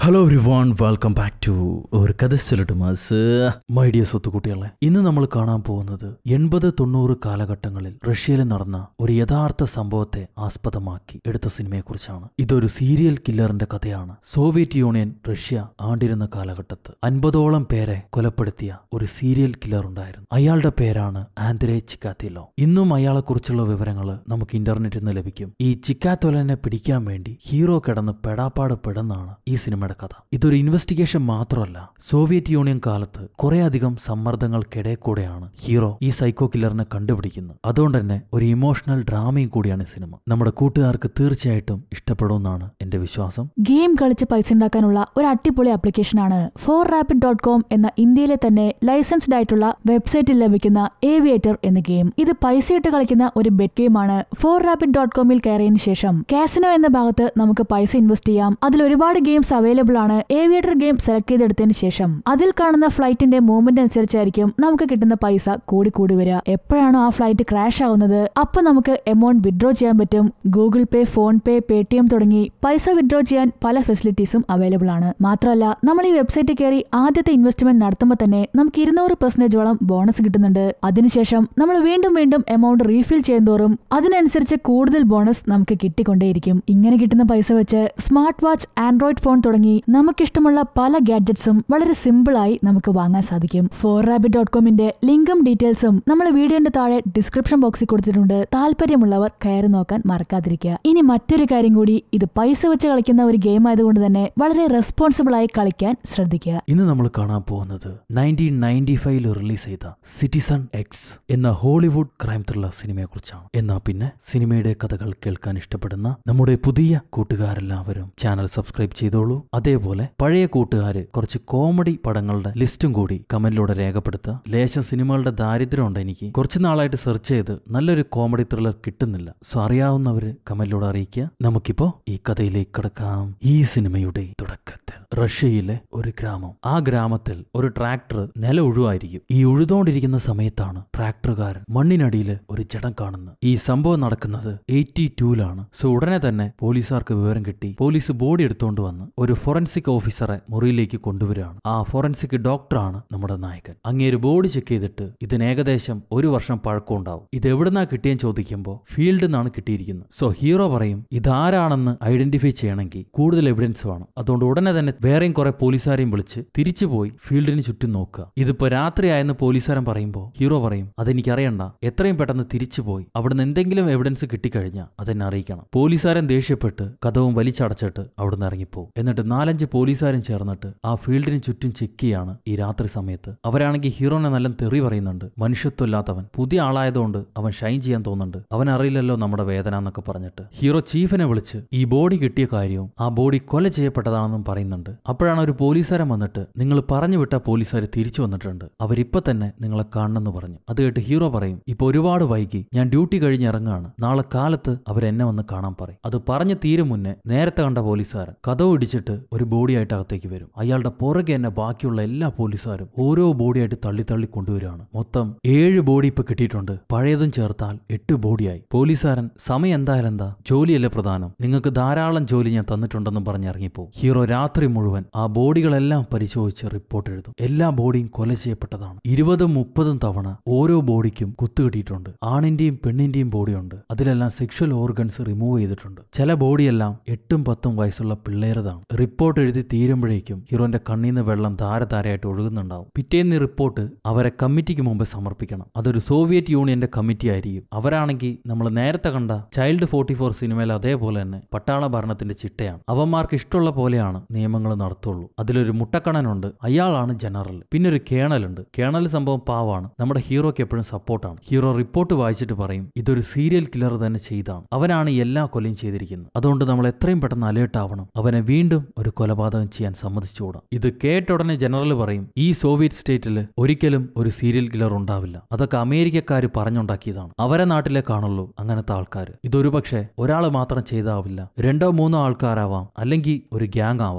Hello everyone welcome back to ഒരു കഥ mass my dear സ്വത്തുകുട്ടികളെ ഇന്ന് നമ്മൾ കാണാൻ പോകുന്നത് എൺപത് തൊണ്ണൂറ് കാലഘട്ടങ്ങളിൽ റഷ്യയിൽ നടന്ന ഒരു യഥാർത്ഥ സംഭവത്തെ ആസ്പദമാക്കി എടുത്ത സിനിമയെക്കുറിച്ചാണ് ഇതൊരു സീരിയൽ കില്ലറിന്റെ കഥയാണ് സോവിയറ്റ് യൂണിയൻ റഷ്യ ആണ്ടിരുന്ന കാലഘട്ടത്ത് അൻപതോളം പേരെ കൊലപ്പെടുത്തിയ ഒരു സീരിയൽ കില്ലർ ഉണ്ടായിരുന്നു അയാളുടെ പേരാണ് ആന്ദ്രേ ചിക്കാത്തിലോ ഇന്നും അയാളെക്കുറിച്ചുള്ള വിവരങ്ങൾ നമുക്ക് ഇന്റർനെറ്റിൽ നിന്ന് ലഭിക്കും ഈ ചിക്കാത്തോലനെ പിടിക്കാൻ വേണ്ടി ഹീറോ കിടന്ന് പെടാപ്പാട് പെടുന്നാണ് ഈ സിനിമയുടെ കഥ ഇതൊരു ഇൻവെസ്റ്റിഗേഷൻ മാത്രമല്ല സോവിയറ്റ് യൂണിയൻ കാലത്ത് കുറേയധികം സമ്മർദ്ദങ്ങൾക്കിടെ കൂടെയാണ് ഹീറോ ഈ സൈക്കോ കില്ലറിനെ കണ്ടുപിടിക്കുന്നത് അതുകൊണ്ട് തന്നെ ഒരു ഇമോഷണൽ ഡ്രാമയും കൂടിയാണ് ഈ സിനിമ നമ്മുടെ കൂട്ടുകാർക്ക് തീർച്ചയായിട്ടും ഇഷ്ടപ്പെടുമെന്നാണ് എന്റെ വിശ്വാസം ഗെയിം കളിച്ച് പൈസ ഉണ്ടാക്കാനുള്ള ഒരു അടിപൊളി ആപ്ലിക്കേഷനാണ് ഫോർ റാപ്പിഡ് ഡോട്ട് കോം എന്ന ഇന്ത്യയിലെ തന്നെ ലൈസൻസ്ഡ് ആയിട്ടുള്ള വെബ്സൈറ്റിൽ ലഭിക്കുന്ന ഏവിയേറ്റർ എന്ന ഗെയിം ഇത് പൈസയിട്ട് കളിക്കുന്ന ഒരു ബെറ്റ് ഗെയിമാണ് ഫോർ റാപ്പിഡ് ഡോട്ട് കോമിൽ കയറിയതിനു ശേഷം കാസിനോ എന്ന ഭാഗത്ത് നമുക്ക് പൈസ ഇൻവെസ്റ്റ് ചെയ്യാം അതിൽ ഒരുപാട് ഗെയിംസ് അവൈലബിൾ ആണ് ഏവിയേറ്റർ ഗെയിം സെലക്ട് ചെയ്തെടുത്തതിന് ശേഷം അതിൽ കാണുന്ന ഫ്ലൈറ്റിന്റെ മൂവ്മെന്റ് അനുസരിച്ചായിരിക്കും നമുക്ക് കിട്ടുന്ന പൈസ കൂടി കൂടി വരിക എപ്പോഴാണോ ആ ഫ്ലൈറ്റ് ക്രാഷ് ആവുന്നത് അപ്പൊ നമുക്ക് എമൗണ്ട് വിഡ്രോ ചെയ്യാൻ പറ്റും Google Pay PhonePe Paytm തുടങ്ങി പൈസ വിഡ്രോ ചെയ്യാൻ പല ഫെസിലിറ്റീസും അവൈലബിൾ ആണ് മാത്രമല്ല നമ്മൾ ഈ വെബ്സൈറ്റിൽ കയറി ആദ്യത്തെ ഇൻവെസ്റ്റ്മെന്റ് നടത്തുമ്പോൾ തന്നെ നമുക്ക് ഇരുന്നൂറ് പെർസെന്റേജോളം ബോണസ് കിട്ടുന്നുണ്ട് അതിനുശേഷം നമ്മൾ വീണ്ടും വീണ്ടും എമൗണ്ട് റീഫിൽ ചെയ്യുന്തോറും അതിനനുസരിച്ച് കൂടുതൽ ബോണസ് നമുക്ക് കിട്ടിക്കൊണ്ടേയിരിക്കും ഇങ്ങനെ കിട്ടുന്ന പൈസ വെച്ച് സ്മാർട്ട് വാച്ച് ആൻഡ്രോയിഡ് ഫോൺ തുടങ്ങി നമുക്കിഷ്ടമുള്ള പല ഗാഡ്ജറ്റ്സും വളരെ സിമ്പിൾ ആയി നമുക്ക് വാങ്ങാൻ സാധിക്കും ഫോർ റാബിറ്റ് ഡോട്ട് കോമിന്റെ ലിങ്കും ഡീറ്റെയിൽസും നമ്മൾ വീഡിയോന്റെ താഴെ ഡിസ്ക്രിപ്ഷൻ ബോക്സിൽ കൊടുത്തിട്ടുണ്ട് താല്പര്യമുള്ളവർ കയറി നോക്കാൻ മറക്കാതിരിക്കുക ഇനി മറ്റൊരു കാര്യം കൂടി ഇത് പൈസ വെച്ച് കളിക്കുന്ന ഒരു ഗെയിം ആയതുകൊണ്ട് തന്നെ വളരെ റെസ്പോൺസിബിൾ ആയി കളിക്കാൻ ശ്രദ്ധിക്കുക ഇന്ന് നമ്മൾ കാണാൻ പോകുന്നത് നയൻറ്റീൻ നയൻറ്റി ഫൈവില് റിലീസ് ചെയ്ത സിറ്റിസൺ എക്സ് എന്ന ഹോളിവുഡ് ക്രൈം ത്രില്ലർ സിനിമയെ കുറിച്ചാണ് എന്നാ പിന്നെ സിനിമയുടെ കഥകൾ കേൾക്കാൻ ഇഷ്ടപ്പെടുന്ന നമ്മുടെ പുതിയ കൂട്ടുകാരെല്ലാവരും ചാനൽ സബ്സ്ക്രൈബ് ചെയ്തോളൂ അതേപോലെ പഴയ കൂട്ടുകാര് കുറച്ച് കോമഡി പടങ്ങളുടെ ലിസ്റ്റും കൂടി കമന്റിലൂടെ രേഖപ്പെടുത്തുക ലേശം സിനിമകളുടെ ദാരിദ്ര്യം ഉണ്ട് എനിക്ക് കുറച്ച് നാളായിട്ട് സെർച്ച് ചെയ്ത് നല്ലൊരു കോമഡി ത്രില്ലർ കിട്ടുന്നില്ല സോ അറിയാവുന്നവര് കമന്റിലൂടെ അറിയിക്കുക നമുക്കിപ്പോ ഈ കഥയിലേക്ക് കിടക്കാം ഈ സിനിമയുടെ തുടക്കത്തിൽ റഷ്യയിലെ ഒരു ഗ്രാമം ആ ഗ്രാമത്തിൽ ഒരു ട്രാക്ടർ നില ഒഴുവായിരിക്കും ഈ ഉഴുതോണ്ടിരിക്കുന്ന സമയത്താണ് ട്രാക്ടറുകാരൻ മണ്ണിനടിയിൽ ഒരു ജഡം കാണുന്നത് ഈ സംഭവം നടക്കുന്നത് എയ്റ്റി ടൂലാണ് സോ ഉടനെ തന്നെ പോലീസുകാർക്ക് വിവരം കിട്ടി പോലീസ് ബോഡി എടുത്തുകൊണ്ട് വന്ന് ഒരു ഫോറൻസിക് ഓഫീസറെ മുറിയിലേക്ക് കൊണ്ടുവരികയാണ് ആ ഫോറൻസിക് ഡോക്ടറാണ് നമ്മുടെ നായകൻ അങ്ങേര് ബോഡി ചെക്ക് ചെയ്തിട്ട് ഇതിന് ഏകദേശം ഒരു വർഷം പഴക്കം ഉണ്ടാവും ഇത് എവിടുന്നാ കിട്ടിയെന്ന് ചോദിക്കുമ്പോൾ ഫീൽഡിൽ നിന്നാണ് കിട്ടിയിരിക്കുന്നത് സോ ഹീറോ പറയും ഇതാരാണെന്ന് ഐഡന്റിഫൈ ചെയ്യണമെങ്കിൽ കൂടുതൽ എവിഡൻസ് വേണം അതുകൊണ്ട് ഉടനെ തന്നെ വേറെയും കുറെ പോലീസുകാരെയും വിളിച്ച് തിരിച്ചു പോയി ഫീൽഡിന് ചുറ്റും നോക്കുക ഇതിപ്പോ രാത്രിയായെന്ന് പോലീസുകാരൻ പറയുമ്പോൾ ഹീറോ പറയും അതെനിക്കറിയണ്ട എത്രയും പെട്ടെന്ന് തിരിച്ചു പോയി അവിടുന്ന് എന്തെങ്കിലും എവിഡൻസ് കിട്ടിക്കഴിഞ്ഞാൽ അതെന്നെ അറിയിക്കണം പോലീസുകാരൻ ദേഷ്യപ്പെട്ട് കഥവും വലിച്ചടച്ചിട്ട് അവിടുന്ന് ഇറങ്ങിപ്പോവും എന്നിട്ട് നാലഞ്ച് പോലീസുകാരും ചേർന്നിട്ട് ആ ഫീൽഡിന് ചുറ്റും ചെക്ക് ചെയ്യാണ് ഈ രാത്രി സമയത്ത് അവരാണെങ്കിൽ ഹീറോനെ നല്ല തെറി പറയുന്നുണ്ട് മനുഷ്യത്വമില്ലാത്തവൻ പുതിയ ആളായതുകൊണ്ട് അവൻ ഷൈൻ ചെയ്യാൻ തോന്നുന്നുണ്ട് അവൻ അറിയില്ലല്ലോ നമ്മുടെ വേദന എന്നൊക്കെ പറഞ്ഞിട്ട് ഹീറോ ചീഫിനെ വിളിച്ച് ഈ ബോഡി കിട്ടിയ കാര്യവും ആ ബോഡി കൊല ചെയ്യപ്പെട്ടതാണെന്നും പറയുന്നുണ്ട് അപ്പോഴാണ് ഒരു പോലീസുകാരൻ വന്നിട്ട് നിങ്ങൾ പറഞ്ഞു വിട്ട പോലീസുകാർ തിരിച്ചു വന്നിട്ടുണ്ട് അവരിപ്പൊ തന്നെ നിങ്ങളെ കാണണമെന്ന് പറഞ്ഞു അത് കേട്ട് ഹീറോ പറയും ഇപ്പൊ ഒരുപാട് വൈകി ഞാൻ ഡ്യൂട്ടി കഴിഞ്ഞ് ഇറങ്ങുകയാണ് നാളെ കാലത്ത് അവരെന്നെ വന്ന് കാണാൻ പറയും അത് പറഞ്ഞു തീരും മുന്നേ നേരത്തെ കണ്ട പോലീസുകാരൻ കഥ ഇടിച്ചിട്ട് ഒരു ബോഡിയായിട്ട് അകത്തേക്ക് വരും അയാളുടെ പുറകെ തന്നെ ബാക്കിയുള്ള എല്ലാ പോലീസുകാരും ഓരോ ബോഡിയായിട്ട് തള്ളി തള്ളി കൊണ്ടുവരികയാണ് മൊത്തം ഏഴ് ബോഡി ഇപ്പൊ കിട്ടിയിട്ടുണ്ട് പഴയതും ചേർത്താൽ എട്ട് ബോഡിയായി പോലീസുകാരൻ സമയം എന്തായാലും എന്താ ജോലിയല്ലേ പ്രധാനം നിങ്ങൾക്ക് ധാരാളം ജോലി ഞാൻ തന്നിട്ടുണ്ടെന്നും പറഞ്ഞ് ഇറങ്ങിപ്പോവും ഹീറോ രാത്രി മുഴുവൻ ആ ബോഡികളെല്ലാം പരിശോധിച്ച് റിപ്പോർട്ട് എഴുതും എല്ലാ ബോഡിയും കൊല ചെയ്യപ്പെട്ടതാണ് ഇരുപതും മുപ്പതും തവണ ഓരോ ബോഡിക്കും കുത്തുകിട്ടിയിട്ടുണ്ട് ആണിന്റെയും പെണ്ണിന്റെയും ബോഡിയുണ്ട് അതിലെല്ലാം സെക്ഷൽ ഓർഗൻസ് റിമൂവ് ചെയ്തിട്ടുണ്ട് ചില ബോഡിയെല്ലാം എട്ടും പത്തും വയസ്സുള്ള പിള്ളേരതാണ് റിപ്പോർട്ട് എഴുതി തീരുമ്പോഴേക്കും ഹീറോന്റെ കണ്ണീന്ന് വെള്ളം ധാരധാരയായിട്ട് ഒഴുകുന്നുണ്ടാവും പിറ്റേന്ന് ഈ റിപ്പോർട്ട് അവരെ കമ്മിറ്റിക്ക് മുമ്പ് സമർപ്പിക്കണം അതൊരു സോവിയറ്റ് യൂണിയന്റെ കമ്മിറ്റി ആയിരിക്കും അവരാണെങ്കിൽ നമ്മൾ നേരത്തെ കണ്ട ചൈൽഡ് ഫോർട്ടി ഫോർ സിനിമയിൽ അതേപോലെ തന്നെ പട്ടാള ഭരണത്തിന്റെ ചിട്ടയാണ് അവന്മാർക്ക് ഇഷ്ടമുള്ള പോലെയാണ് നിയമങ്ങൾ നടത്തുള്ളൂ അതിലൊരു മുട്ടക്കണനുണ്ട് അയാളാണ് ജനറൽ പിന്നെ ഒരു കേണലുണ്ട് കേണൽ സംഭവം പാവാണ് നമ്മുടെ ഹീറോയ്ക്ക് എപ്പോഴും സപ്പോർട്ടാണ് ഹീറോ റിപ്പോർട്ട് വായിച്ചിട്ട് പറയും ഇതൊരു സീരിയൽ കില്ലർ തന്നെ ചെയ്താണ് അവനാണ് എല്ലാ കൊലയും ചെയ്തിരിക്കുന്നത് അതുകൊണ്ട് നമ്മൾ എത്രയും പെട്ടെന്ന് അലേർട്ട് ആവണം അവനെ വീണ്ടും ഒരു കൊലപാതകം ചെയ്യാൻ സമ്മതിച്ചുകൂടാ ഇത് കേട്ട ഉടനെ ജനറൽ പറയും ഈ സോവിയറ്റ് സ്റ്റേറ്റിൽ ഒരിക്കലും ഒരു സീരിയൽ കില്ലർ ഉണ്ടാവില്ല അതൊക്കെ അമേരിക്കക്കാർ പറഞ്ഞുണ്ടാക്കിയതാണ് അവരെ നാട്ടിലെ കാണുള്ളൂ അങ്ങനത്തെ ആൾക്കാർ ഇതൊരു പക്ഷേ ഒരാൾ മാത്രം ചെയ്താവില്ല രണ്ടോ മൂന്നോ ആൾക്കാരാവാം അല്ലെങ്കിൽ ഒരു ഗ്യാങ് ആവാം ഇങ്ങനെ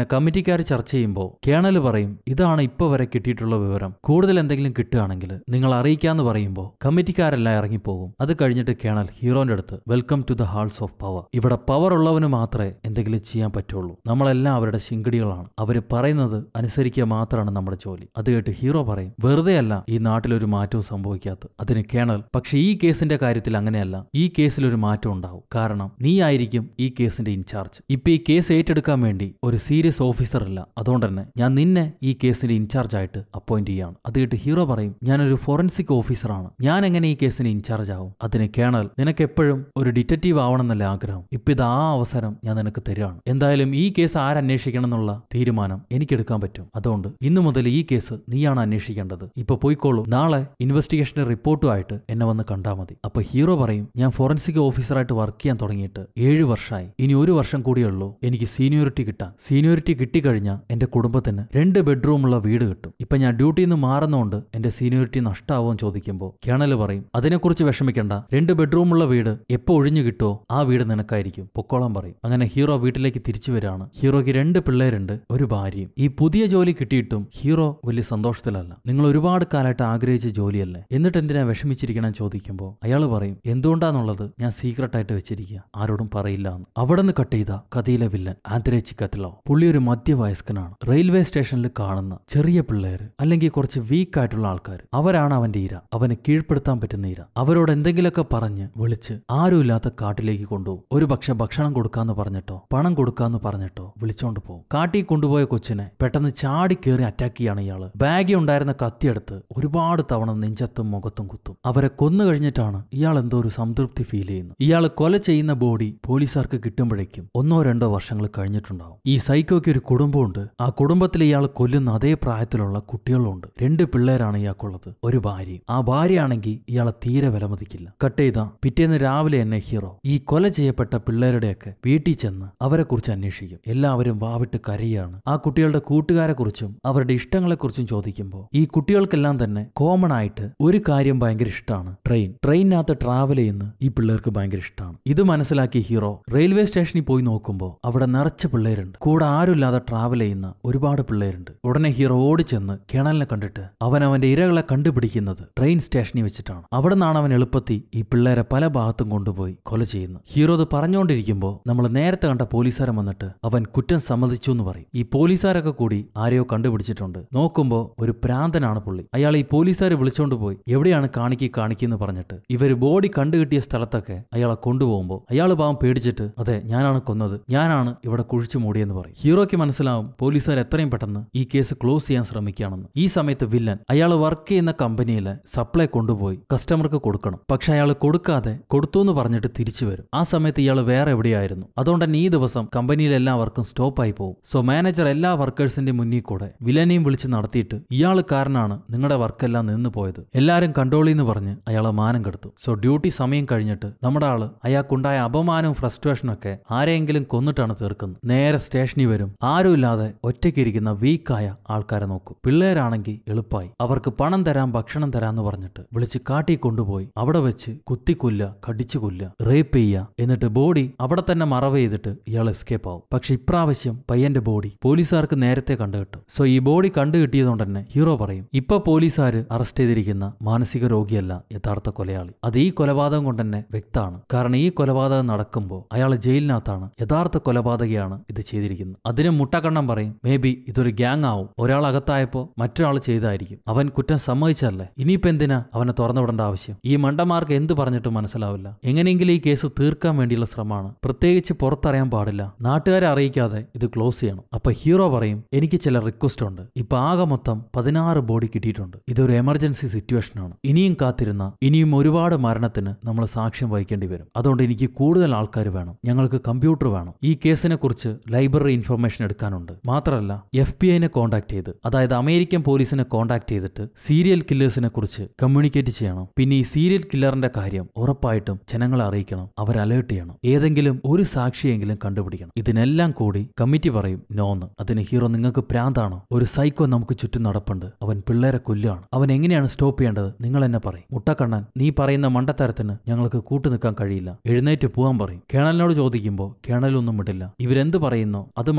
കമ്മിറ്റിക്കാർ ചർച്ച ചെയ്യുമ്പോൾ കേണൽ പറയും ഇതാണ് ഇപ്പൊ വരെ കിട്ടിയിട്ടുള്ള വിവരം കൂടുതൽ എന്തെങ്കിലും കിട്ടുകയാണെങ്കിൽ നിങ്ങൾ അറിയിക്കാന്ന് പറയുമ്പോൾ കമ്മിറ്റിക്കാരെല്ലാം ഇറങ്ങിപ്പോകും അത് കഴിഞ്ഞിട്ട് കേണൽ ഹീറോന്റെ അടുത്ത് welcome to the halls of power ഇവിടെ പവർ ഉള്ളവന് മാത്രമേ എന്തെങ്കിലും ചെയ്യാൻ പറ്റുള്ളൂ നമ്മളെല്ലാം അവരുടെ ശിങ്കടികളാണ് അവര് പറയുന്നത് അനുസരിക്കുക മാത്രമാണ് നമ്മുടെ ജോലി അത് കേട്ട് ഹീറോ പറയും വെറുതെ അല്ല ഈ നാട്ടിൽ ഒരു മാറ്റവും സംഭവിക്കാത്തത് അതിന് കേണൽ പക്ഷെ ഈ കേസിന്റെ കാര്യത്തിൽ അങ്ങനെയല്ല ഈ കേസിൽ ഒരു മാറ്റം ഉണ്ടാവും കാരണം നീ ആയിരിക്കും ഈ കേസിന്റെ ഇൻചാർജ് ഇപ്പൊ ഈ കേസ് ഏറ്റെടുക്കാൻ വേണ്ടി ഒരു സീരിയസ് ഓഫീസർ അല്ല അതുകൊണ്ട് തന്നെ ഞാൻ നിന്നെ ഈ കേസിന്റെ ഇൻചാർജ് ആയിട്ട് അപ്പോയിന്റ് ചെയ്യാണ് അത് കേട്ട് ഹീറോ പറയും ഞാനൊരു ഫോറൻസിക് ഓഫീസറാണ് ഞാൻ എങ്ങനെ ഈ കേസിന് ഇൻചാർജ് ആവും അതിന് കേണൽ നിനക്ക് എപ്പോഴും ഒരു ഡിറ്റക്റ്റീവ് ആവണമെന്നല്ല ആഗ്രഹം ഇപ്പൊ ഇത് ആ അവസരം ഞാൻ നിനക്ക് തരാണ് എന്തായാലും ഈ കേസ് ആരന്വേഷിക്കണം എന്നുള്ള തീരുമാനം എനിക്കെടുക്കാൻ പറ്റും അതുകൊണ്ട് ഇന്നു മുതൽ ഈ കേസ് നീയാണ് അന്വേഷിക്കേണ്ടത് ഇപ്പൊ പോയിക്കോളൂ നാളെ ഇൻവെസ്റ്റിഗേഷന്റെ റിപ്പോർട്ടുമായിട്ട് എന്നെ വന്ന് കണ്ടാൽ മതി അപ്പൊ ഹീറോ പറയും ഞാൻ ഫോറൻസിക് ഓഫീസറായിട്ട് വർക്ക് ചെയ്യാൻ തുടങ്ങിയിട്ട് ഏഴ് വർഷമായി ഇനി ഒരു വർഷം കൂടിയേ ഉള്ളൂ എനിക്ക് സീനിയോറിറ്റി കിട്ടാൻ സീനിയോറിറ്റി കിട്ടിക്കഴിഞ്ഞാൽ എന്റെ കുടുംബത്തിന് രണ്ട് ബെഡ്റൂമുള്ള വീട് കിട്ടും ഇപ്പൊ ഞാൻ ഡ്യൂട്ടിയിൽ നിന്ന് മാറുന്നതുകൊണ്ട് എന്റെ സീനിയോറിറ്റി നഷ്ടാവും ചോദിക്കുമ്പോൾ കേണൽ പറയും അതിനെക്കുറിച്ച് വിഷമിക്കണ്ട രണ്ട് ബെഡ്റൂമുള്ള വീട് എപ്പോ ഒഴിഞ്ഞു കിട്ടുമോ ആ വീട് നിനക്കായിരിക്കും പൊക്കോളാൻ പറയും അങ്ങനെ ഹീറോ വീട്ടിലേക്ക് തിരിച്ചു വരാണ് ഹീറോയ്ക്ക് രണ്ട് പിള്ളേരുണ്ട് ഒരു ഭാര്യയും ഈ പുതിയ ജോലി കിട്ടിയിട്ടും ഹീറോ വലിയ സന്തോഷത്തിലല്ല നിങ്ങൾ ഒരുപാട് കാലമായിട്ട് ആഗ്രഹിച്ച ജോലിയല്ലേ എന്നിട്ട് എന്തിനാ വിഷമിച്ചിരിക്കണം ചോദിക്കുമ്പോൾ അയാൾ പറയും എന്തുകൊണ്ടാന്നുള്ളത് ഞാൻ സീക്രട്ട് ആയിട്ട് വെച്ചിരിക്കുക ആരോടും പറയില്ല എന്ന് അവിടെ നിന്ന് കട്ട് ചെയ്ത കഥയിലെ വില്ലൻ ആന്ധ്രേ ചിക്കത്തിലോ പുള്ളി ഒരു മധ്യവയസ്കനാണ് റെയിൽവേ സ്റ്റേഷനിൽ കാണുന്ന ചെറിയ പിള്ളേര് അല്ലെങ്കിൽ കുറച്ച് വീക്ക് ആയിട്ടുള്ള ആൾക്കാർ അവരാണ് അവന്റെ ഇര അവനെ കീഴ്പ്പെടുത്താൻ പറ്റുന്ന ഇര അവരോട് എന്തെങ്കിലുമൊക്കെ പറഞ്ഞ് വിളിച്ച് ആരുമില്ലാത്ത കാട്ടിലേക്ക് കൊണ്ടുപോകും ഒരു പക്ഷെ ഭക്ഷണം കൊടുക്കാന്ന് പറഞ്ഞിട്ടോ പണം കൊടുക്കാന്ന് പറഞ്ഞിട്ടോ വിളിച്ചോണ്ട് പോകും കാട്ടിൽ കൊണ്ടുപോയ കൊച്ചിനെ പെട്ടെന്ന് ചാടി കയറി അറ്റാക്ക് ചെയ്യാണ് ഇയാള് ബാഗിൽ ഉണ്ടായിരുന്ന കത്തിയെടുത്ത് ഒരുപാട് തവണ നെഞ്ചത്തും മുഖത്തും കുത്തും അവരെ കൊന്നു കഴിഞ്ഞിട്ടാണ് ഇയാൾ എന്തോ ഒരു സംതൃപ്തി ഫീൽ ചെയ്യുന്നത് ഇയാൾ കൊല ചെയ്യുന്ന ബോഡി പോലീസുകാർക്ക് കിട്ടുമ്പോഴേക്കും ഒന്നോ രണ്ടോ വർഷങ്ങൾ കഴിഞ്ഞിട്ടുണ്ടാവും ഈ സൈക്കോയ്ക്ക് ഒരു കുടുംബമുണ്ട് ആ കുടുംബത്തിൽ ഇയാൾ കൊല്ലുന്ന അതേ പ്രായത്തിലുള്ള കുട്ടികളുണ്ട് രണ്ട് പിള്ളേരാണ് ഇയാൾക്കുള്ളത് ഒരു ഭാര്യയും ആ ഭാര്യയാണെങ്കിൽ ഇയാളെ തീരെ വിലമതിക്കില്ല കട്ട് ചെയ്ത പിറ്റേന്ന് രാവിലെ എന്നെ ഹീറോ ഈ കൊല ചെയ്യപ്പെട്ട പിള്ളേരുടെയൊക്കെ വീട്ടിൽ ചെന്ന് അവരെ കുറിച്ച് അന്വേഷിക്കും എല്ലാവരും വാവിട്ട് കരയാണ് ആ കുട്ടികളുടെ കൂട്ടുകാരെ കുറിച്ചും അവരുടെ ഇഷ്ടങ്ങളെ കുറിച്ചും ചോദിക്കുമ്പോൾ ഈ കുട്ടികൾക്കെല്ലാം തന്നെ കോമൺ ആയിട്ട് ഒരു കാര്യം ഭയങ്കര ഇഷ്ടമാണ് ട്രെയിൻ ട്രെയിനിനകത്ത് ട്രാവൽ ചെയ്യുന്ന ഈ പിള്ളേർക്ക് ഭയങ്കര ഇഷ്ടമാണ് ഇത് മനസ്സിലാക്കിയ ഹീറോ റെയിൽവേ സ്റ്റേഷനിൽ പോയി നോക്കുമ്പോൾ അവിടെ നിറച്ച പിള്ളേരുണ്ട് കൂടെ ആരുമില്ലാതെ ട്രാവൽ ചെയ്യുന്ന ഒരുപാട് പിള്ളേരുണ്ട് ഉടനെ ഹീറോ ഓടിച്ചെന്ന് കേണലിനെ കണ്ടിട്ട് അവൻ അവന്റെ ഇരകളെ കണ്ടുപിടിക്കുന്നത് ട്രെയിൻ സ്റ്റേഷനിൽ വെച്ചിട്ടാണ് അവിടെ നിന്നാണ് അവൻ എളുപ്പത്തി ഈ പിള്ളേരെ പല ഭാഗത്തും കൊണ്ടുപോയി കൊല ചെയ്യുന്നത് ഹീറോ ഇത് പറഞ്ഞുകൊണ്ടിരിക്കുമ്പോൾ നമ്മൾ നേരത്തെ കണ്ട പോലീസുകാരൻ വന്നിട്ട് അവൻ കുറ്റം സമ്മതിച്ചു എന്ന് പറയും ഈ പോലീസുകാരൊക്കെ കൂടി ആരെയോ കണ്ടുപിടിച്ചിട്ടുണ്ട് നോക്കുമ്പോൾ ഒരു പ്രാന്തനാണ് പുള്ളി അയാൾ ഈ പോലീസുകാരെ വിളിച്ചോണ്ട് പോയി എവിടെയാണ് കാണിക്കി കാണിക്കെന്ന് പറഞ്ഞിട്ട് ഇവര് ബോഡി കണ്ടുകിട്ടിയ സ്ഥലത്തൊക്കെ അയാളെ കൊണ്ടുപോകുമ്പോൾ അയാൾ പാവം പേടിച്ചിട്ട് അതെ ഞാനാണ് കൊന്നത് ഞാനാണ് ഇവിടെ കുഴിച്ചു മൂടിയെന്ന് പറയും ഹീറോയ്ക്ക് മനസ്സിലാവും പോലീസുകാർ എത്രയും പെട്ടെന്ന് ഈ കേസ് ക്ലോസ് ചെയ്യാൻ ശ്രമിക്കുകയാണെന്ന് ഈ സമയത്ത് വില്ലൻ അയാൾ വർക്ക് ചെയ്യുന്ന കമ്പനിയിലെ സപ്ലൈ കൊണ്ടുപോയി കസ്റ്റമർക്ക് കൊടുക്കണം പക്ഷെ അയാൾ കൊടുക്കാതെ കൊടുത്തു എന്ന് പറഞ്ഞിട്ട് തിരിച്ചു വരും ആ സമയത്ത് ഇയാൾ വേറെ എവിടെയായിരുന്നു അതുകൊണ്ട് തന്നെ ഈ ദിവസം കമ്പനിയിലെ എല്ലാ വർക്കും സ്റ്റോപ്പായി പോകും സോ മാനേജർ എല്ലാ വർക്കേഴ്സിന്റെ മുന്നിൽ കൂടെ വില്ലനെയും വിളിച്ച് നടത്തിയിട്ട് ഇയാൾ കാരനാണ് നിങ്ങളുടെ വർക്കെല്ലാം നിന്ന് പോയത് എല്ലാരും കൺട്രോളിൽ എന്ന് പറഞ്ഞ് അയാളെ മാനം കെടുത്തു സോ ഡ്യൂട്ടി സമയം കഴിഞ്ഞിട്ട് നമ്മുടെ ആള് അയാൾക്കുണ്ടായ അപമാനവും ഫ്രസ്ട്രേഷനും ഒക്കെ ആരെയെങ്കിലും കൊന്നിട്ടാണ് തീർക്കുന്നത് നേരെ സ്റ്റേഷനിൽ വരും ആരുമില്ലാതെ ഒറ്റയ്ക്കിരിക്കുന്ന വീക്കായ ആൾക്കാരെ നോക്കും പിള്ളേരാണെങ്കിൽ എളുപ്പമായി അവർക്ക് പണം തരാം ഭക്ഷണം തരാന്ന് പറഞ്ഞിട്ട് വിളിച്ച് കാട്ടി കൊണ്ടുപോയി അവിടെ വെച്ച് കുത്തിക്കൊല്ല കടിച്ചു കൊല്ല റേപ്പ് ചെയ്യുക എന്നിട്ട് ബോഡി അവിടെ തന്നെ മറവ് ചെയ്തിട്ട് ഇയാൾ എസ്കേപ്പ് ആവും പക്ഷെ ഇപ്രാവശ്യം പയ്യന്റെ ബോഡി പോലീസുകാർക്ക് നേരത്തെ കണ്ടുകിട്ടും സോ ഈ ബോഡി കണ്ടുകിട്ടിയതുകൊണ്ട് തന്നെ ഹീറോ പറയും ഇപ്പൊ പോലീസുകാര് അറസ്റ്റ് ചെയ്തിരിക്കുന്ന മാനസിക രോഗിയല്ല യഥാർത്ഥ കൊലയാളി അത് ഈ കൊലപാതകം കൊണ്ട് തന്നെ വ്യക്തമാണ് കാരണം ഈ കൊലപാതകം നടക്കുമ്പോൾ അയാൾ ജയിലിനകത്താണ് യഥാർത്ഥ കൊലപാതകയാണ് ഇത് ചെയ്തിരിക്കുന്നത് അതിന് മുട്ടക്കണ്ണം പറയും മേ ബി ഇതൊരു ഗ്യാങ് ആവും ഒരാൾ അകത്തായപ്പോ മറ്റൊരാൾ ചെയ്തായിരിക്കും അവൻ കുറ്റം സമ്മതിച്ചല്ലേ ഇനിയിപ്പോ എന്തിനാ അവനെ തുറന്നു വിടേണ്ട ആവശ്യം ഈ മണ്ടന്മാർക്ക് എന്ത് പറഞ്ഞിട്ടും മനസ്സിലാവില്ല എങ്ങനെയെങ്കിലും ഈ കേസ് തീർക്കാൻ വേണ്ടിയുള്ള ശ്രമമാണ് പ്രത്യേകിച്ച് പുറത്തറിയാൻ പാടില്ല നാട്ടുകാരെ അറിയിക്കാതെ ഇത് ക്ലോസ് ചെയ്യണം അപ്പൊ ഹീറോ പറയും എനിക്ക് ചില റിക്വസ്റ്റ് ഉണ്ട് ഇപ്പൊ ആകെ മൊത്തം പതിനാറ് ബോഡി കിട്ടിയിട്ടുണ്ട് ഇതൊരു എമർജൻസി സിറ്റുവേഷൻ ആണ് ഇനിയും കാത്തിരുന്ന ഇനിയും ഒരുപാട് മരണത്തിന് നമ്മൾ സാക്ഷ്യം വഹിക്കേണ്ടി വരും അതുകൊണ്ട് എനിക്ക് കൂടുതൽ ആൾക്കാർ വേണം ഞങ്ങൾക്ക് കമ്പ്യൂട്ടർ വേണം ഈ കേസിനെ കുറിച്ച് ലൈബ്രറി ഇൻഫർമേഷൻ എടുക്കാനുണ്ട് മാത്രമല്ല എഫ് ബി ഐനെ കോൺടാക്ട് ചെയ്ത് അതായത് അമേരിക്കൻ പോലീസിനെ കോൺടാക്ട് ചെയ്തിട്ട് സീരിയൽ കില്ലേഴ്സിനെ കുറിച്ച് കമ്മ്യൂണിക്കേറ്റ് ചെയ്യണം പിന്നെ ഈ സീരിയൽ കില്ലറിന്റെ കാര്യം ഉറപ്പായിട്ടും ജനങ്ങളെ അറിയിക്കണം അവർ അലേർട്ട് ചെയ്യണം ഏതെങ്കിലും ഒരു സാക്ഷിയെങ്കിലും കണ്ടുപിടിക്കണം ഇതിനെല്ലാം കൂടി കമ്മിറ്റി പറയും നോന്ന് അതിന് ഹീറോ നിങ്ങൾക്ക് പ്രാന്താണോ ഒരു സൈക്കോ നമുക്ക് ചുറ്റും നടപ്പുണ്ട് അവൻ പിള്ളേരെ കൊല്ലുകയാണ് അവൻ എങ്ങനെയാണ് സ്റ്റോപ്പ് ചെയ്യേണ്ടത് നിങ്ങൾ എന്നെ പറയും മുട്ടക്കണ്ണൻ നീ പറയുന്ന മണ്ടത്തരത്തിന് ഞങ്ങൾക്ക് കൂട്ടു നിൽക്കാൻ കഴിയില്ല എഴുന്നേറ്റ് പോകാൻ പറയും കേണലിനോട് ചോദിക്കുമ്പോൾ കേണലൊന്നും വിടില്ല ഇവരെന്ത് പറയുന്നോ അത് മാത്രം